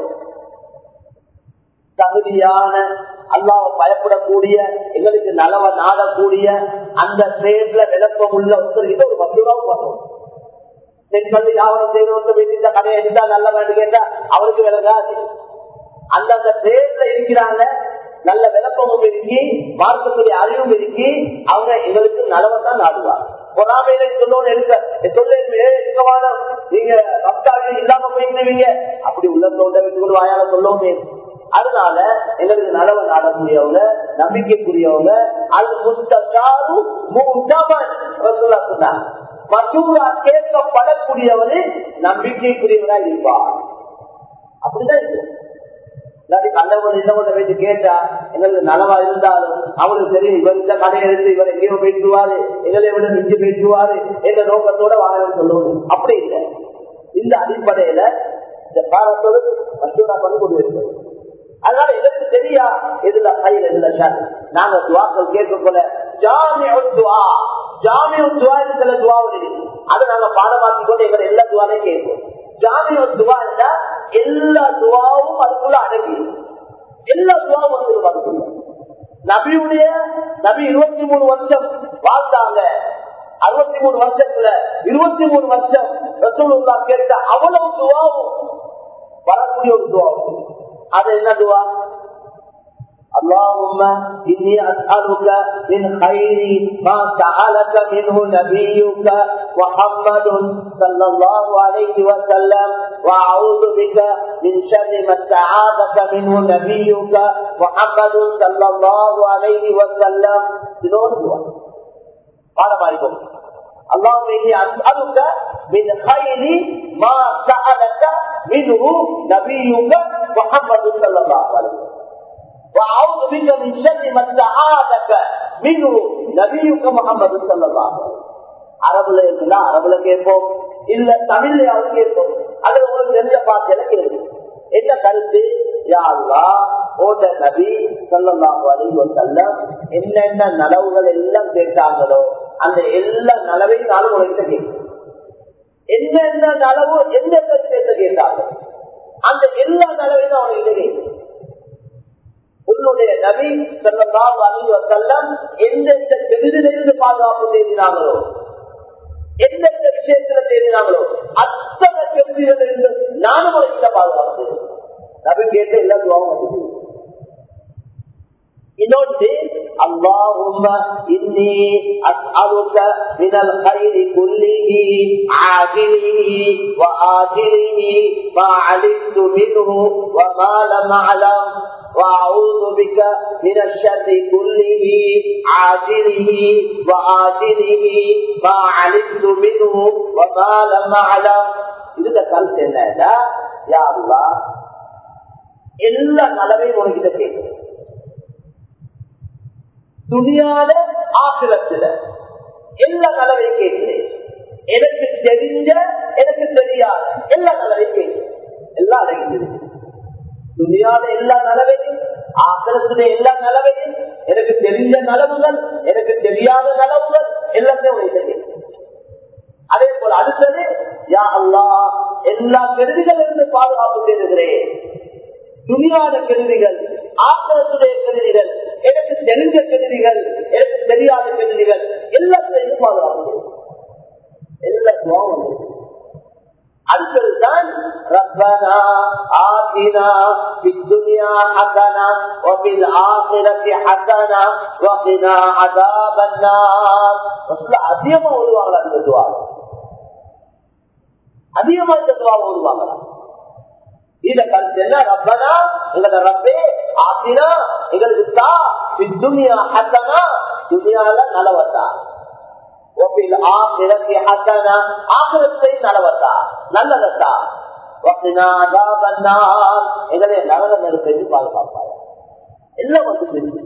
S1: தகுதியான அல்லாவை பயப்படக்கூடிய எங்களுக்கு நலவ நாடக்கூடிய அந்த தேர்ல விளப்பம் உள்ள ஒருத்தர்கிட்ட ஒரு வசூலாவும் வரணும் செங்கல் வியாபாரம் செய்யறவங்க வீட்டு கடையை எடுத்தா நல்ல வேண்டு கேட்டா அவருக்கு விளங்காது அந்தந்த தேர்ல இருக்கிறாங்க நல்ல விளப்பமும் இருக்கி பார்க்கக்கூடிய அறிவும் இருக்கி அவங்க எங்களுக்கு நலவத்தான் நாடுவாங்க பொறாமையில சொல்லணும் இருக்க சொல்லவான நீங்க ரப்தாவில் இல்லாம போயிருந்தீங்க அப்படி உள்ள தோண்ட வச்சு வாயால சொல்லவும் அதனால எங்களுக்கு நலவை நாடக்கூடியவங்க நம்பிக்கைக்குரியவங்க அது முஸ்தாரு சொன்னாங்க மசூரா கேட்கப்படக்கூடியவர் நம்பிக்கைக்குரியவரா இருப்பார் அப்படிதான் இருக்கு இல்லாட்டி கண்டவன் இன்னவன் வச்சு கேட்டா எங்களுக்கு நலவா இருந்தாலும் அவனுக்கு தெரியும் இவர் இந்த கடையை இருந்து இவர் எங்கேயோ பேசுவாரு எங்களை விட மிஞ்சி பேசுவாரு எங்க நோக்கத்தோட வாழ சொல்லணும் அப்படி இல்லை இந்த அடிப்படையில இந்த காலத்தோடு மசூரா பண்ணி கொண்டு இருக்கிறோம் அதனால எங்களுக்கு தெரியா எதுல கையில் எதுல ஷர் நாங்க துவாக்கள் கேட்க போல ஜாமிய துவா ஜாமிய துவா சில துவா இருக்கு அதை நாங்க பாடமாக்கி கொண்டு எங்களை எல்லா துவாலையும் கேட்போம் ஜாமிய துவா இருந்தா எல்லா துவாவும் அதுக்குள்ள அடங்கி எல்லா துவாவும் வந்து அதுக்குள்ள நபியுடைய நபி இருபத்தி மூணு வருஷம் வாழ்ந்தாங்க அறுபத்தி மூணு வருஷத்துல இருபத்தி மூணு வருஷம் ரசூலுல்லா கேட்ட அவ்வளவு துவாவும் வரக்கூடிய ஒரு துவாவும் அது என்ன துவா اللهم إني أسألك من خير ما سألك منه نبيك محمد صلى الله عليه وسلم وأعوذ بك من شر ما استعاذك منه نبيك محمد صلى الله عليه وسلم سنون هو قال مالكم اللهم إني أسألك من خير ما سألك منه نبيك محمد صلى الله عليه وسلم وأعوذ بك من شر ما استعاذك منه نبيك محمد صلى الله عليه وسلم அரபுல இருந்தா அரபுல கேட்போம் இல்ல தமிழ்லயாவது கேட்போம் அது உங்களுக்கு தெரிஞ்ச பாஷையில கேள்வி என்ன கருத்து யாருலா ஓட்ட நபி சொல்லலாம் வசல்லம் என்னென்ன நலவுகள் எல்லாம் கேட்டாங்களோ அந்த எல்லா நலவையும் நானும் உங்ககிட்ட கேட்கும் என்னென்ன நலவு எந்தெந்த விஷயத்த கேட்டாங்க அந்த எல்லா நலவையும் அவங்ககிட்ட கேட்கும் உன்னுடைய நபி சொல்லலாம் அலிவ செல்லம் எந்தெந்த பெரிதிலிருந்து பாதுகாப்பு தேடினாங்களோ எந்தெந்த விஷயத்துல தேடினாங்களோ அத்தனை பெருதிகள் இருந்து நானும் உனக்கிட்ட பாதுகாப்பு நபி கேட்ட எல்லா துவாவும் வந்து இன்னொன்று اللهم إني أسألك من الخير كله عاجله وآجله ما علمت منه وما لم أعلم وأعوذ بك من الشر كله عاجله وآجله ما علمت منه وما لم أعلم இதுல கருத்து என்னடா யா அல்லா எல்லா நலவையும் உனக்கிட்ட கேட்கிறேன் துணியாத ஆக்கிரத்துல எல்லா நலவையும் கேட்கிறேன் எனக்கு தெரிஞ்ச எனக்கு தெரியாத எல்லா நிலவையும் எல்லா அடங்கிது துணியாத எல்லா நிலவையும் ஆக்கிரத்துடைய எல்லா நிலவையும் எனக்கு தெரிஞ்ச நலவுகள் எனக்கு தெரியாத நலவுகள் எல்லாத்தையும் உனக்கு தெரியும் அதே போல அடுத்தது யா அல்லா எல்லா கெடுதிகள் இருந்து பாதுகாப்பு தேடுகிறேன் துணியாத கெடுதிகள் ஆக்கிரத்துடைய கெடுதிகள் எனக்கு தெரிஞ்ச கெடுதிகள் எனக்கு தெரியாத கெடுதிகள் எல்லாத்தையும் பாதுகாப்பு எல்லாத்துவம் அடுத்ததுதான் ரப்பனா ஆதினா பித்துனியா ஹசனா வபில் ஆகிரத்தி ஹசனா வகினா அதாபன்னார் அதிகமா ஓதுவாங்களா இந்த துவா அதிகமா இந்த துவா ஓதுவாங்களா இத கருத்து என்ன ரப்பனா எங்களோட ரப்பே ஆத்தினா எங்களுக்கு தா துனியா ஹசனா துனியால நலவத்தா ஆகிரத்தை நலவத்தா நல்லதத்தா எங்களை நரக நெருப்பை பாதுகாப்பாயா எல்லாம் வந்து தெரிஞ்சு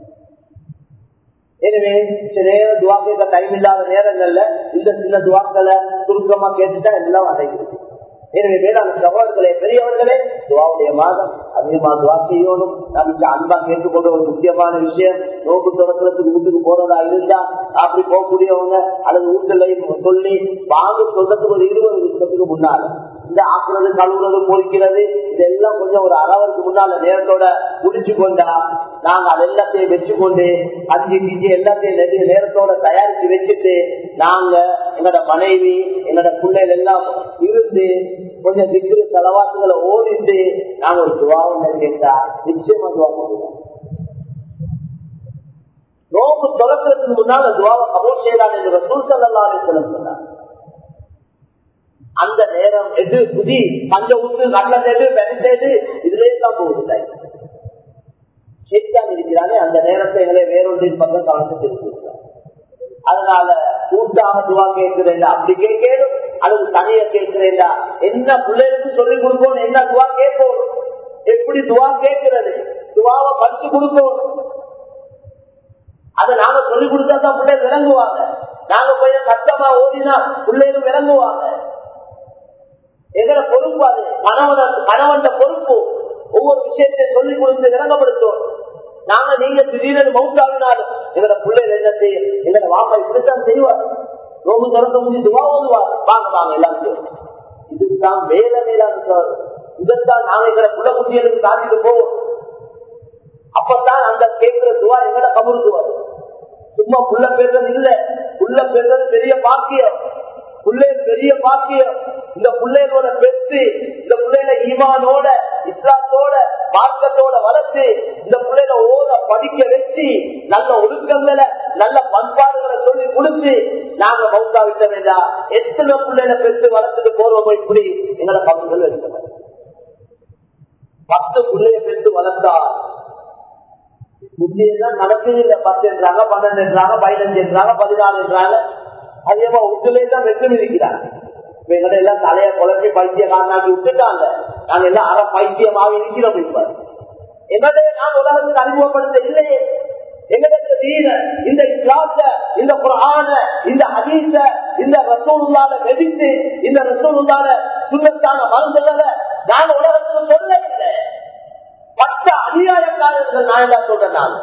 S1: எனவே சில நேரம் துவா கேட்க டைம் இல்லாத நேரங்கள்ல இந்த சின்ன துவாக்களை சுருக்கமா கேட்டுட்டா எல்லாம் அடைகிறது எனவே வேளாண் சகோதரர்களே பெரியவர்களே துவாவுடைய மாதம் அதிகமா துவா செய்யணும் நமக்கு அன்பா கேட்டுக்கொண்ட ஒரு முக்கியமான விஷயம் நோக்கு துறக்கிறதுக்கு வீட்டுக்கு போறதா இருந்தா அப்படி போகக்கூடியவங்க அல்லது வீட்டுல சொல்லி வாங்க சொல்றதுக்கு ஒரு இருபது நிமிஷத்துக்கு முன்னால இந்த ஆக்குறது கழுவுறது பொறிக்கிறது இதெல்லாம் கொஞ்சம் ஒரு அரவருக்கு முன்னால நேரத்தோட முடிச்சு கொண்டா நாங்க அது எல்லாத்தையும் வச்சுக்கொண்டு அஞ்சு கிஞ்சி எல்லாத்தையும் நேரத்தோட தயாரிச்சு வச்சுட்டு நாங்க எங்களோட மனைவி எங்களோட பிள்ளைகள் எல்லாம் இருந்து கொஞ்சம் திக்கு செலவாக்குகளை ஓடிட்டு நாங்க ஒரு துவாவை கேட்டா நிச்சயமா துவா பண்ணுவோம் நோக்கு தொடக்கிறதுக்கு முன்னால் துவாவை கபூர் செய்யலாம் என்று சூழ்சல்லாலே சொன்னார் அந்த நேரம் எது புதி பஞ்ச ஊட்டு நல்லது எது பெருசேது இதுலயே தான் போகுது சேத்தான் இருக்கிறானே அந்த நேரத்தை எங்களை வேறொன்றின் பக்கம் கலந்து தெரிவிக்கிறார் அதனால கூட்டாக துவா கேட்கிறேன் அப்படி கேட்கணும் அல்லது தனிய கேட்கிறேன்டா என்ன பிள்ளைகளுக்கு சொல்லிக் கொடுக்கணும் என்ன துவா கேட்கணும் எப்படி துவா கேட்கிறது துவாவை படிச்சு கொடுக்கணும் அதை நாங்க சொல்லிக் கொடுத்தா தான் பிள்ளை விளங்குவாங்க நாங்க கொஞ்சம் கஷ்டமா ஓதினா பிள்ளைகளும் விளங்குவாங்க எங்கட பொறுப்பு அது கணவன கணவன் பொறுப்பு ஒவ்வொரு விஷயத்தையும் சொல்லிக் கொடுத்து விளங்கப்படுத்தும் நாங்க நீங்க திடீரென மவுத்தாவினாலும் எங்கட பிள்ளைகள் என்ன செய்ய எங்கட வாப்பா இப்படித்தான் செய்வார் ரோகு திறக்க முடிஞ்சு துவா ஓதுவார் வாங்க வாங்க எல்லாத்தையும் இதுதான் மேல மேலான சார் இதைத்தான் நாங்க எங்கட புள்ள குட்டிகளுக்கு காட்டிட்டு போவோம் அப்பதான் அந்த கேட்கிற துவா எங்கட கமுருக்கு வரும் சும்மா புள்ள பேசுறது இல்ல புள்ள பேசுறது பெரிய பாக்கியம் புள்ளை பெரிய பாக்கியம் இந்த பிள்ளைகளோட பெற்று இந்த பிள்ளைகளை ஈமானோட இஸ்லாத்தோட மார்க்கத்தோட வளர்த்து இந்த பிள்ளைகளை ஓத படிக்க வச்சு நல்ல ஒழுக்கங்களை நல்ல பண்பாடுகளை சொல்லி கொடுத்து நாங்க மௌத்தா விட்ட வேண்டாம் எத்தனை பிள்ளைகளை பெற்று வளர்த்துட்டு போறோமோ இப்படி எங்களை பங்குகள் எடுக்கணும் பத்து பிள்ளைய பெற்று வளர்த்தா முன்னேதான் நடக்குது இல்ல பத்து என்றாங்க பன்னெண்டு என்றாங்க பதினஞ்சு என்றாங்க பதினாலு என்றாங்க அதிகமா உங்களே தான் வெற்றி இருக்கிறாங்க எங்களை எல்லாம் தலைய குழப்பி பைத்தியக்காரனாக்கி விட்டுட்டாங்க நாங்க எல்லாம் அற பைத்தியமாக இருக்கிறோம் இப்ப என்னடைய நாம் உலகத்துக்கு அறிமுகப்படுத்த இல்லையே எங்களுக்கு தீன இந்த இஸ்லாத்த இந்த குரான இந்த ஹதீச இந்த ரசூலுல்லாத மெதித்து இந்த ரசூலுல்லாத சுண்ணத்தான மருந்துகளை நாங்க உலகத்துக்கு சொல்ல இல்லை பட்ட அதிகாரக்காரர்கள் நான் என்ன சொல்றேன் நான்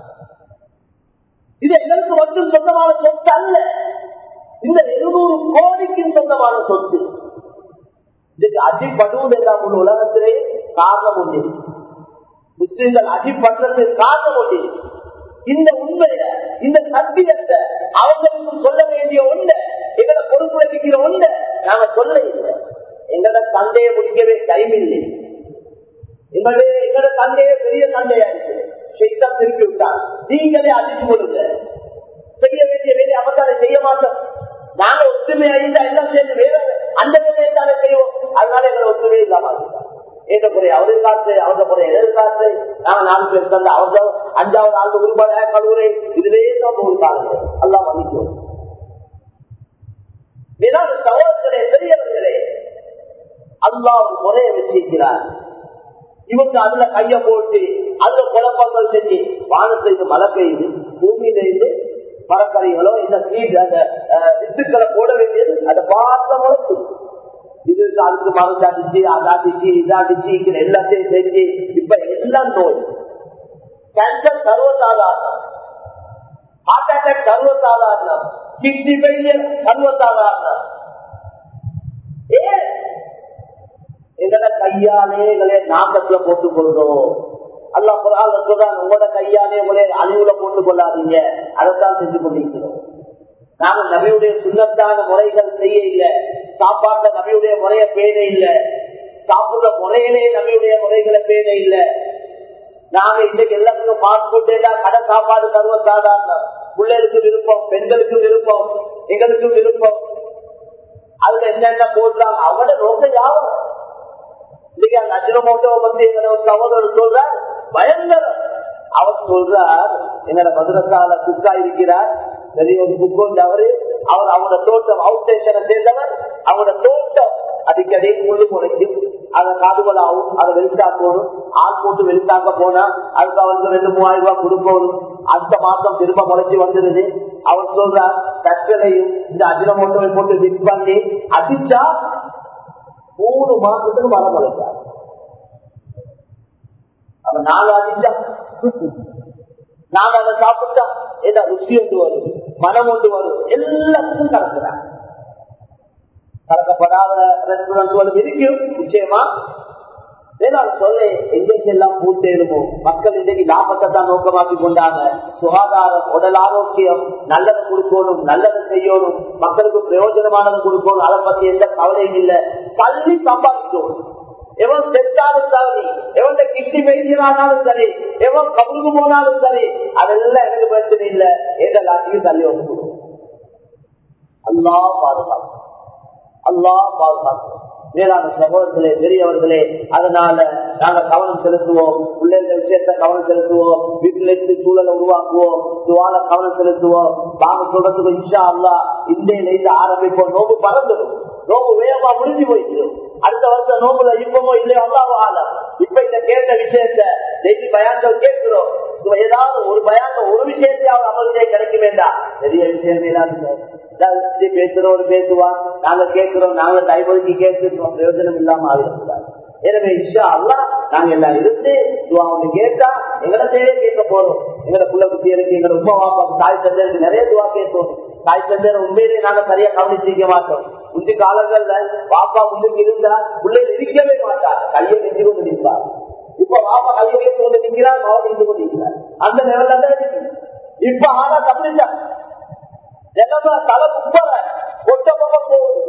S1: இது எங்களுக்கு மட்டும் சொந்தமான சொத்து அல்ல இந்த இருநூறு கோடிக்கு சொந்தமான சொத்து இதுக்கு அடிப்படுவது எல்லாம் உள்ள உலகத்திலே காரணம் ஒன்று முஸ்லிம்கள் அடிப்படுறதுக்கு காரணம் ஒன்று இந்த உண்மைய இந்த சத்தியத்தை அவங்களுக்கு சொல்ல வேண்டிய ஒண்ணு எங்களை பொறுப்புல இருக்கிற ஒண்ணு நாங்க சொல்ல இல்லை எங்களோட சண்டையை முடிக்கவே டைம் இல்லை எங்களுடைய எங்களோட சண்டையே பெரிய சண்டையா இருக்கு செய்தான் திருப்பி விட்டார் நீங்களே அடிச்சு கொடுங்க செய்ய வேண்டிய வேலையை அவத்தால செய்ய மாட்டோம் நாங்க ஒற்றுமை அழிந்தா எல்லாம் சேர்ந்து வேற அந்த வேலையை தானே செய்வோம் அதனால எங்களை ஒற்றுமை இல்லாம ஏற்ற குறை அவரு காற்று அவங்க குறை எதிர் காற்று நாங்க நாலு பேர் தந்த அவங்க அஞ்சாவது ஆண்டு உருவாய கல்லூரி இதுவே தான் ஒரு காலம் எல்லாம் மன்னிக்கும் வேளாண் சகோதரர்களே பெரியவர்களே அல்லாஹ் ஒரு முறையை வச்சிருக்கிறார் இவங்க அதுல கைய போட்டு அதுல குழப்பங்கள் செஞ்சு வானத்துல இருந்து மழை பெய்யுது பூமியில இருந்து மரக்கறிகளோ இந்த சீட் அந்த அஹ், வித்துக்களை போட வேண்டியது அந்த பார்த்த முளைக்கும் இதுக்கு அதுக்கு மருந்து அடிச்சு அதை அடிச்சு இதை அடிச்சு இங்க எல்லாத்தையும் செஞ்சு இப்ப எல்லாம் நோய் கேன்சர் சர்வசாதாரணம் ஹார்ட் அட்டாக் சர்வசாதாரணம் கிட்னி ஃபெயிலியர் சர்வசாதாரணம் ஏன் எங்கட கையாலே எங்களை நாசத்துல போட்டுக் கொள்றோம் அல்லா குரான் சொல்றான் உங்களோட கையாலே உங்களை அழிவுல போட்டுக் கொள்ளாதீங்க அதைத்தான் செஞ்சு கொண்டிருக்கிறோம் நாம நபியுடைய சுண்ணத்தான முறைகள் செய்ய இல்ல சாப்பாட்ட நபியுடைய முறைய பேண இல்ல சாப்பிடுற முறையிலே நபியுடைய முறைகளை பேண இல்ல நாம இன்னைக்கு எல்லாத்துக்கும் ஃபாஸ்ட் ஃபுட் எல்லாம் கடை சாப்பாடு சர்வ சாதாரணம் பிள்ளைகளுக்கு விருப்பம் பெண்களுக்கு விருப்பம் எங்களுக்கும் விருப்பம் அதுல என்னென்ன போடுறாங்க அவட நோக்கம் யாரும் இன்னைக்கு அந்த அஜினமோட்டோவை பத்தி எங்களோட ஒரு சகோதரர் சொல்றார் பயங்கரம் அவர் சொல்றார் எங்களோட மதுரசால குக்கா இருக்கிறார் பெரிய ஒரு குக் உண்டு அவரு அவர் அவரோட தோட்டம் அவுட் ஸ்டேஷனை சேர்ந்தவர் அவரோட தோட்டம் அடிக்கடி முள்ளு முளைக்கும் அதை காடுகள் ஆகும் அதை வெளிச்சாக்கணும் ஆள் போட்டு வெளிச்சாக்க போனா அதுக்கு அவருக்கு ரெண்டு மூவாயிரம் ரூபாய் கொடுக்கணும் அடுத்த மாசம் திரும்ப முளைச்சி வந்துருது அவர் சொல்றார் கச்சலையும் இந்த அஜினமோட்டோவை போட்டு மிக்ஸ் பண்ணி அடிச்சா மூணு மாசத்துக்கு மரம் முளைக்காது அப்ப நாலு அடிச்சா நாங்க அதை சாப்பிட்டா ஏதா ருசி ஒன்று வரும் மனம் ஒன்று வரும் எல்லாத்துக்கும் கலக்குறாங்க கலக்கப்படாத ரெஸ்டாரண்ட் இருக்கும் நிச்சயமா வேளாண் சொல்ல எங்கெல்லாம் பூத்தேருமோ மக்கள் இன்றைக்கு லாபத்தை தான் நோக்கமாக்கி கொண்டாங்க சுகாதாரம் உடல் ஆரோக்கியம் நல்லதை கொடுக்கணும் நல்லதை செய்யணும் மக்களுக்கு பிரயோஜனமானதை கொடுக்கணும் அதை பத்தி எந்த கவலையும் இல்லை சல்லி சம்பாதிக்கணும் எவன் செத்தாலும் சரி எவன் கிட்னி வைத்தியமானாலும் சரி எவன் கவுருக்கு போனாலும் சரி அதெல்லாம் எனக்கு பிரச்சனை இல்லை எந்த லாட்சியும் தள்ளி வந்து அல்லா பாதுகாப்பு அல்லா பாதுகாப்பு மேலான சகோதரர்களே பெரியவர்களே அதனால நாங்க கவனம் செலுத்துவோம் பிள்ளைங்க விஷயத்த கவனம் செலுத்துவோம் வீட்டுல இருந்து சூழலை உருவாக்குவோம் துவால கவனம் செலுத்துவோம் நாங்க சொல்றதுக்கு இன்ஷா அல்லா இந்தியில இருந்து ஆரம்பிப்போம் நோம்பு பறந்துடும் நோம்பு வேகமா முடிஞ்சு போயிடுச்சு அடுத்த வருஷம் நோம்புல இப்பமோ இல்லையோ அல்லாவோ ஆலம் இப்ப இந்த கேட்ட விஷயத்த டெய்லி பயான்கள் கேட்கிறோம் So, ஏதாவது ஒரு பயான ஒரு விஷயத்தையாவது அமல் செய்ய கிடைக்க வேண்டாம் பெரிய விஷயம் இல்லாது சார் பேசுறவர் பேசுவான் நாங்க கேட்கிறோம் நாங்க டைம் ஒதுக்கி கேட்டு சும்மா பிரயோஜனம் இல்லாம ஆகிடக்கூடாது எனவே இஷா அல்லா நாங்க எல்லாம் இருந்து துவா கேட்டா எங்களை தேவையை கேட்க போறோம் எங்களோட புள்ள குட்டிகளுக்கு எங்களோட உமா பாப்பா தாய் தந்தையருக்கு நிறைய துவா கேட்போம் தாய் தந்தையர் உண்மையிலேயே நாங்க சரியா கவனிச்சிக்க மாட்டோம் முந்தி காலங்கள்ல பாப்பா முன்னுக்கு இருந்தா பிள்ளைகள் இருக்கவே மாட்டார் கையை நெஞ்சு கொண்டு நிற்பார் இப்ப பாப்பா கையை வைத்து கொண்டு நிற்கிறார் மாவன் நின்று கொண்டு நிற்கிறார் அந்த லெவல்ல தான் இருக்கு இப்ப ஆனா தப்பிச்சா நிலம தலை குப்பற ஒட்ட பக்கம் போகுது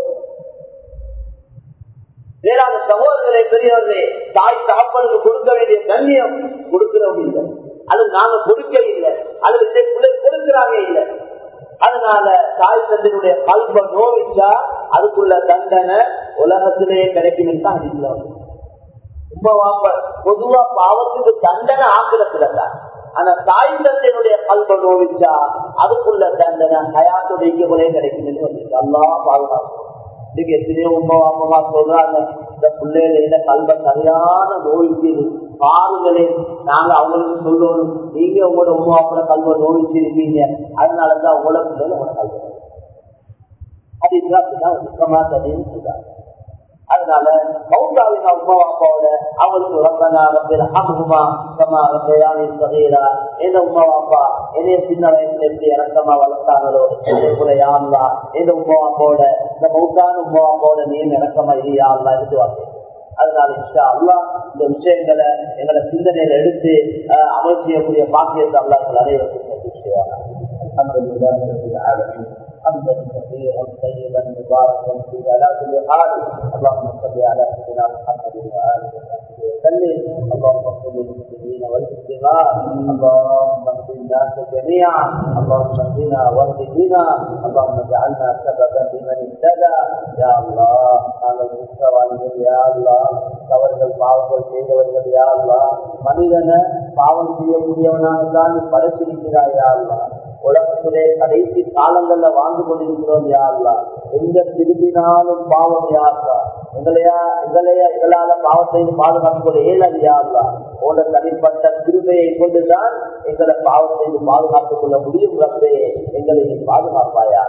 S1: வேளாண் சகோதரர்களை பெரியவர்களே தாய் தகப்பனுக்கு கொடுக்க வேண்டிய கண்ணியம் கொடுக்கிறவங்க இல்லை அது நாங்க கொடுக்க இல்லை அல்லது பிள்ளை கொடுக்கிறாங்க இல்லை அதனால தாய் தந்தனுடைய கல்வ நோவிச்சா அதுக்குள்ள தண்டனை உலகத்திலேயே கிடைக்கும் தான் அதிகல உமா வாப்ப பொதுவா பாவத்துக்கு தண்டனை ஆக்கிரத்துல தான் ஆனா தாய் தந்தையினுடைய கல்வ நோவிச்சா அதுக்குள்ள தண்டனை ஹயாத்துடைய முறையே கிடைக்கும் என்று வந்திருக்கு அல்லா பாதுகாப்பு இன்னைக்கு எத்தனையோ உமா வாப்பமா சொல்றாங்க இந்த பிள்ளைகள் என்ன கல்வ சரியான நோய்க்கு பாருங்களே நாங்க அவங்களுக்கு சொல்லணும் நீங்க உங்களோட உமா வாப்பட கல்வ நோய்ச்சிருக்கீங்க அதனாலதான் உங்களோட பிள்ளைகள் உங்களோட கல்வ அது இஸ்லாத்துதான் சுத்தமா தெரியும் சொல்றாங்க அதனால மௌதாவின் அம்மா அப்பாவோட அவங்களுக்கு ரப்பனா ரப்பில் ஹம்ஹுமா கமா ரப்பயானி சகீரா எந்த உமா அப்பா என்னைய சின்ன வயசுல எப்படி இறக்கமா வளர்த்தாங்களோ என்னை போல யாருலா எந்த உமா அப்பாவோட இந்த மௌத்தான உமா அப்பாவோட நீ இறக்கமா இது யாருலா இதுவாங்க அதனால இன்ஷா அல்லா இந்த விஷயங்களை எங்களோட சிந்தனையில எடுத்து அஹ், அமல் செய்யக்கூடிய பாக்கியத்தை அல்லா அனைவருக்கும் விஷயம் الحمد لله رب العالمين حمدا كثيرا طيبا مباركا فيه على كل حال اللهم صل على سيدنا محمد واله وصحبه وسلم اللهم اغفر للمسلمين والمسلمات اللهم اهد الناس جميعا اللهم اهدنا واهد بنا اللهم اجعلنا سببا لمن اهتدى يا الله நாங்கள் குற்றவாளிகள் யா அல்லா தவறுகள் பாவங்கள் செய்தவர்கள் யா அல்லா மனிதனை பாவம் செய்யக்கூடியவனாக தான் படைச்சிருக்கிறாய் யா அல்லா உலகத்திலே கடைசி காலங்கள்ல வாழ்ந்து கொண்டிருக்கிறோம் யாருலா எங்க திரும்பினாலும் பாவம் யாருலா எங்களையா எங்களையா எங்களால பாவத்தை பாதுகாத்துக் கொள்ள இயலாது யாருலா உங்களோட தனிப்பட்ட கிருபையை கொண்டுதான் எங்களை பாவத்தை பாதுகாத்துக் கொள்ள முடியும் ரப்பே எங்களை நீ பாதுகாப்பாயா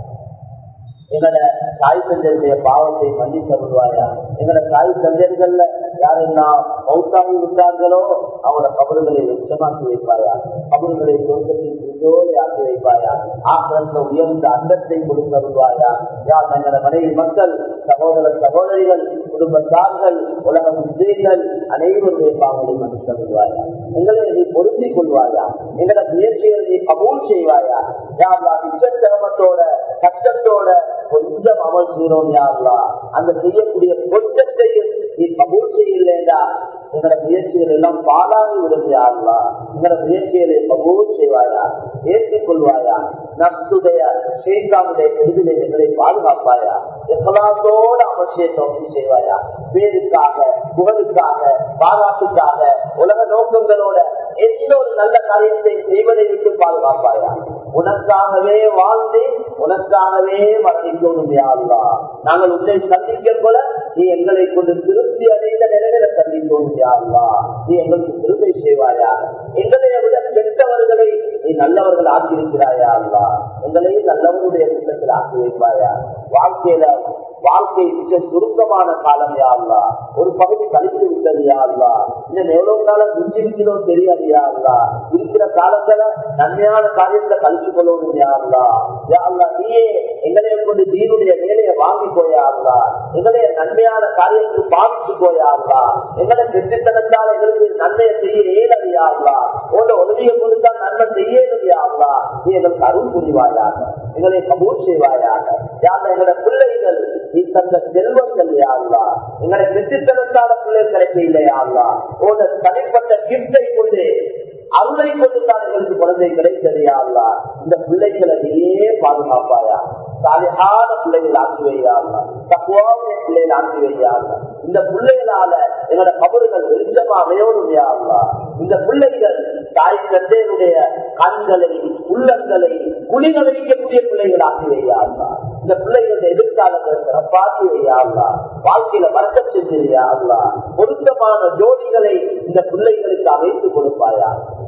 S1: எங்களோட தாய் தந்தையருடைய பாவத்தை மன்னிக்க விடுவாயா எங்களோட தாய் தந்தையர்கள்ல யாரெல்லாம் மௌத்தாகி விட்டார்களோ அவங்களோட கபறுகளை வெச்சமாக்கி வைப்பாயா கபறுகளை சொர்க்கத்தில் புரிதோடு ஆக்கி வைப்பாயா ஆக்கிரத்துல உயர்ந்த அந்தத்தை கொடுக்க விடுவாயா யார் எங்களோட மனைவி மக்கள் சகோதர சகோதரிகள் குடும்பத்தார்கள் உலக முஸ்லீம்கள் அனைவருடைய பாவங்களை மன்னிக்க விடுவாயா எங்களை நீ பொருந்திக் கொள்வாயா எங்களோட முயற்சிகளை நீ கபூல் செய்வாயா யாருலா மிச்ச சிரமத்தோட கஷ்டத்தோட கொஞ்சம் அமல் செய்யறோம் யாருலா அந்த செய்யக்கூடிய கொஞ்சத்தையும் நீ கபூல் செய்யலைண்டா எங்களோட முயற்சிகள் எல்லாம் பாலாகி விடும் யாருலா எங்களோட முயற்சிகளை கபூல் செய்வாயா ஏற்றுக்கொள்வாயா நர்சுடைய சேகாவுடைய கெடுதலை எங்களை பாதுகாப்பாயா எவ்வளோட அவசியத்தை செய்வாயா பேருக்காக புகழுக்காக பாராட்டுக்காக உலக நோக்கங்களோட எந்த ஒரு நல்ல காரியத்தை செய்வதை விட்டு பாதுகாப்பாயா உனக்காகவே வாழ்ந்து உனக்காகவே மரணிக்கணும் யாருலா நாங்கள் உன்னை சந்திக்க போல நீ எங்களை கொண்டு திருப்தி அடைந்த நிலையில சந்திக்கணும் யாருலா நீ எங்களுக்கு திருப்பை செய்வாயா எங்களை விட கெட்டவர்களை நீ நல்லவர்கள் ஆக்கியிருக்கிறாயா அல்லா எங்களையும் நல்லவர்களுடைய கூட்டத்தில் ஆக்கி வைப்பாயா வாழ்க்கையில வாழ்க்கை மிக சுருக்கமான காலம் யாருலா ஒரு பகுதி கழித்து விட்டது யாருலா இன்னும் எவ்வளவு காலம் மிஞ்சிருக்கிறோம் தெரியாது யாருலா இருக்கிற காலத்துல நன்மையான காரியத்தை கழிச்சு கொள்ளணும் யாருலா யாருலா நீயே எங்களைய கொண்டு நீருடைய வேலையை வாங்கி போயாருலா எங்களைய நன்மையான காரியத்துக்கு பாதிச்சு போயாருலா எங்களை கெட்டுத்தனத்தால் எங்களுக்கு நன்மையை செய்ய இயலது யாருலா உன்னோட உதவியை கொடுத்தா நன்மை செய்யணும் யாருலா நீ எங்களுக்கு அருள் புரிவாயாக எங்களை கபூர் செய்வாயாக யார் எங்களோட பிள்ளைகள் நீ தந்த செல்வங்கள் யாருலா எங்களை வெற்றித்தனத்தான பிள்ளை கிடைக்க இல்லையாங்களா உன்னோட தனிப்பட்ட கிஃப்டை கொண்டு அருளை கொண்டுதான் எங்களுக்கு குழந்தை கிடைத்தது யாருலா இந்த பிள்ளைகளை நீயே பாதுகாப்பாயா சாலியான பிள்ளைகள் ஆக்கி வையாங்களா தக்குவாவுடைய பிள்ளைகள் ஆக்கி வையாங்களா இந்த பிள்ளைகளால எங்களோட கபறுகள் வெளிச்சமா அமையோடும் யாருலா இந்த பிள்ளைகள் தாய் தந்தையருடைய கண்களை உள்ளங்களை குளிர வைக்கக்கூடிய பிள்ளைகள் ஆக்கி வையாங்களா இந்த பிள்ளைகளுடைய எதிர்காலத்தை சிறப்பாக்கி வையாங்களா வாழ்க்கையில மறக்க செஞ்சிருயாங்களா பொருத்தமான ஜோடிகளை இந்த பிள்ளைகளுக்கு அமைத்து கொடுப்பாயா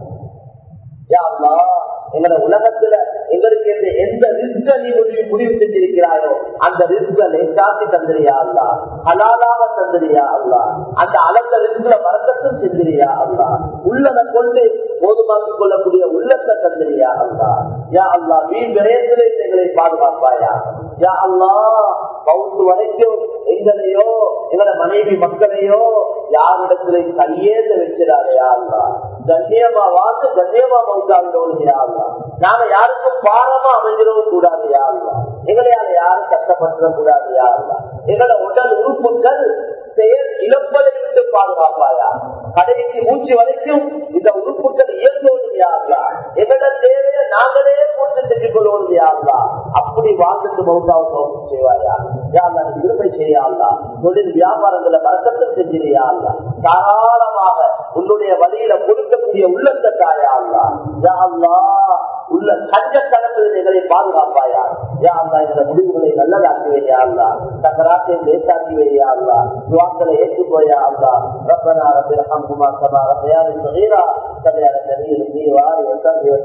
S1: எங்களோட உலகத்துல எங்களுக்கு எந்த ரிஸ்க நீ முடிவு முடிவு செஞ்சிருக்கிறாயோ அந்த ரிஸ்க லேசாத்தி தந்திரியா அல்லா ஹலாலாக தந்திரியா அல்லா அந்த அளந்த ரிஸ்குல மறக்கத்தும் செஞ்சிரியா அல்லா உள்ளதை கொண்டு போதுமாக்கிக் கொள்ளக்கூடிய உள்ளத்தை தந்திரியா அல்லா யா அல்லா வீண் விரயத்திலே எங்களை பாதுகாப்பாயா யா அல்லா பவுண்டு வரைக்கும் எங்களையோ எங்களோட மனைவி மக்களையோ யாரிடத்திலே கையேந்த வச்சிடாதையா அல்லா கண்ணியமா வாழ்ந்து கண்ணியமா மௌத்தாவிடவும் யாருலாம் நாம யாருக்கும் பாரமா அமைஞ்சிடவும் கூடாது யாருலாம் எங்களையால யாரும் கஷ்டப்பட்டுற கூடாது யாருலாம் எங்களோட உடல் உறுப்புகள் செயல் இழப்பதை விட்டு பாதுகாப்பாயா கடைசி மூச்சு வரைக்கும் இந்த உறுப்புகள் இயங்குவது யாருலா எங்களோட தேவையை நாங்களே பூர்த்தி செஞ்சு கொள்வது யாருலா அப்படி வாழ்ந்துட்டு மௌத்தாவும் செய்வாயா யாருலா நீ திருப்பை செய்யாங்களா தொழில் வியாபாரங்களை வழக்கத்தில் செஞ்சிருயாங்களா தாராளமாக உன்னுடைய வழியில கொடுக்கக்கூடிய உள்ளத்தை தாயா அல்லா யா அல்லா உள்ள கஞ்சத்தனத்தில் எங்களை பாதுகாப்பாயா யா அல்லா இந்த முடிவுகளை நல்லதாக்கி வையா அல்லா சக்கராத்தை லேசாக்கி வையா அல்லா துவாக்களை ஏற்றுக்கோயா அல்லா ரப்பனா ரப்பி ரஹம்குமா கமா ரப்பயானி சகீரா சல்லி அலா நபியில் நீ வாரி வசல்லி